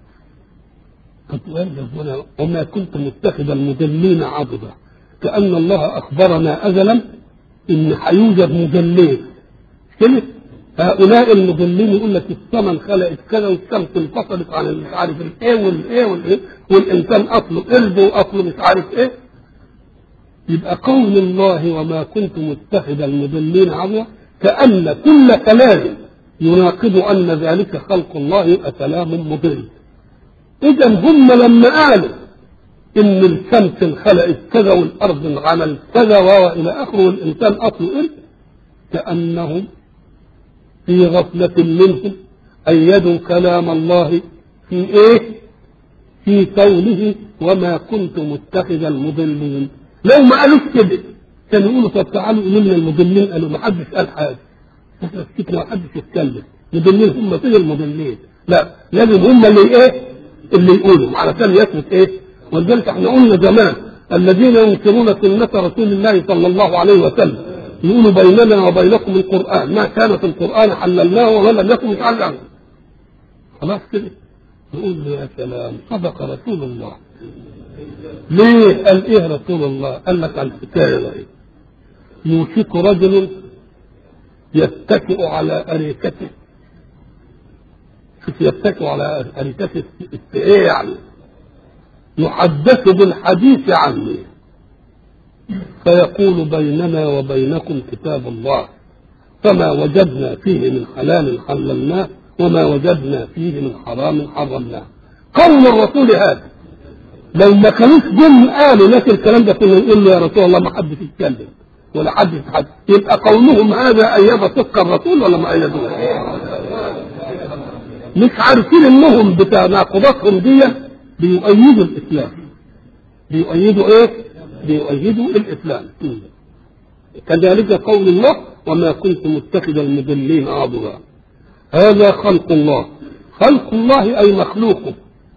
A: وما كنت متخذ المضلين عضدا كأن الله أخبرنا أزلا إن هيوجد مضلين كده هؤلاء المضلين يقول لك السماء انخلقت كذا والشمس انفصلت عن مش عارف الايه والايه والايه والانسان اصله قلب واصله مش عارف ايه يبقى قول الله وما كنت متخذ المضلين عضدا كأن كل كلام يناقض أن ذلك خلق الله يبقى كلام مضل اذا هم لما قالوا ان الشمس انخلقت كذا والارض انعملت كذا والى اخره والانسان اصله قرد كانهم في غفلة منهم أيدوا كلام الله في إيه؟ في قوله وما كنت متخذ المضلين لو ما قالوش كده كانوا يقولوا طب تعالوا قولوا لنا المضلين قالوا ما حدش قال حاجة احنا سكتنا ما حدش يتكلم مضلين هم فين المضلين لا لازم هم اللي ايه اللي يقولوا علشان يثبت ايه ولذلك احنا قلنا زمان الذين ينكرون سنة رسول الله صلى الله عليه وسلم يقولوا بيننا وبينكم القرآن ما كان في القرآن حللناه وما لم يكن متعلم خلاص كده نقول له يا سلام صدق رسول الله ليه قال ايه رسول الله قال لك على الحكايه دي يوشك رجل يتكئ على اريكته شوف يتكئ على اريكته في ايه يعني يحدث بالحديث عني فيقول بيننا وبينكم كتاب الله فما وجدنا فيه من حلال حللناه وما وجدنا فيه من حرام حرمناه قول الرسول هذا لو ما كانوش جم قالوا لك الكلام ده كنا نقول له يا رسول الله ما حدش يتكلم ولا حد يتحدث يبقى قولهم هذا ايد صدق الرسول ولا ما ايدوه مش عارفين انهم بتناقضاتهم دي بيؤيدوا الاسلام بيؤيدوا ايه؟ بيؤيدوا الاسلام كذلك قول الله وما كنت متخذ المضلين عضدا هذا خلق الله خلق الله أي مخلوقه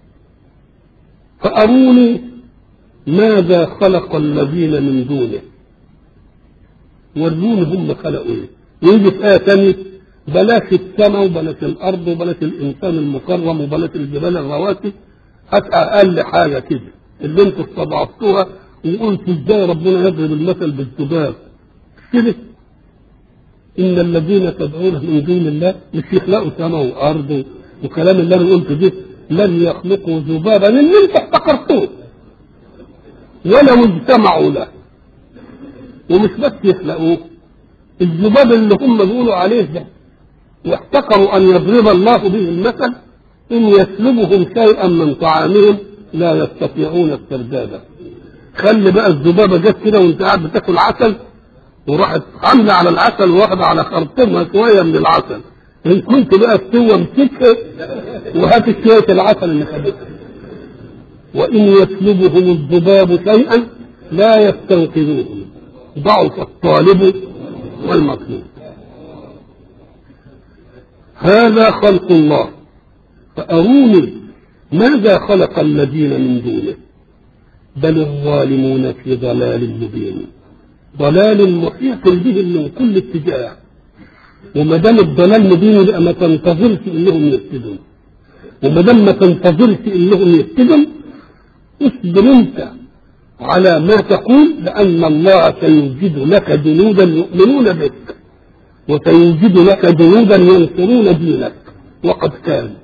A: فأروني ماذا خلق الذين من دونه وروني هم خلقوا ايه ويجي في آية ثانية بلاش السماء وبلاش الأرض وبلاش الإنسان المكرم وبلاش الجبال الرواسي هات أقل حاجة كده اللي انتوا استضعفتوها وقلتوا ازاي ربنا يضرب المثل بالذباب كده إن الذين تدعون من دون الله مش يخلقوا سماء وأرض وكلام اللي أنا قلته ده لن يخلقوا ذبابا اللي انت افتكرتوه ولو اجتمعوا له ومش بس يخلقوه الذباب اللي هم بيقولوا عليه ده واحتقروا أن يضرب الله به المثل إن يسلبهم شيئا من طعامهم لا يستطيعون استرداده خلي بقى الذبابة جت كده وانت قاعد بتاكل عسل وراحت عاملة على العسل واخدة على خرطومها شوية من العسل إن كنت بقى تسوى امسكها وهات شوية العسل اللي خدتها وإن يسلبهم الذباب شيئا لا يستنقذوه ضعف الطالب والمطلوب هذا خلق الله فأروني ماذا خلق الذين من دونه بل الظالمون في ضلال مبين ضلال محيط بهم من كل اتجاه وما دام الضلال مبين يبقى ما تنتظرش انهم يهتدون وما دام ما تنتظرش انهم يهتدون اصبر انت على ما تقول لان الله سيوجد لك جنودا يؤمنون بك وسيوجد لك جنودا ينصرون دينك وقد كان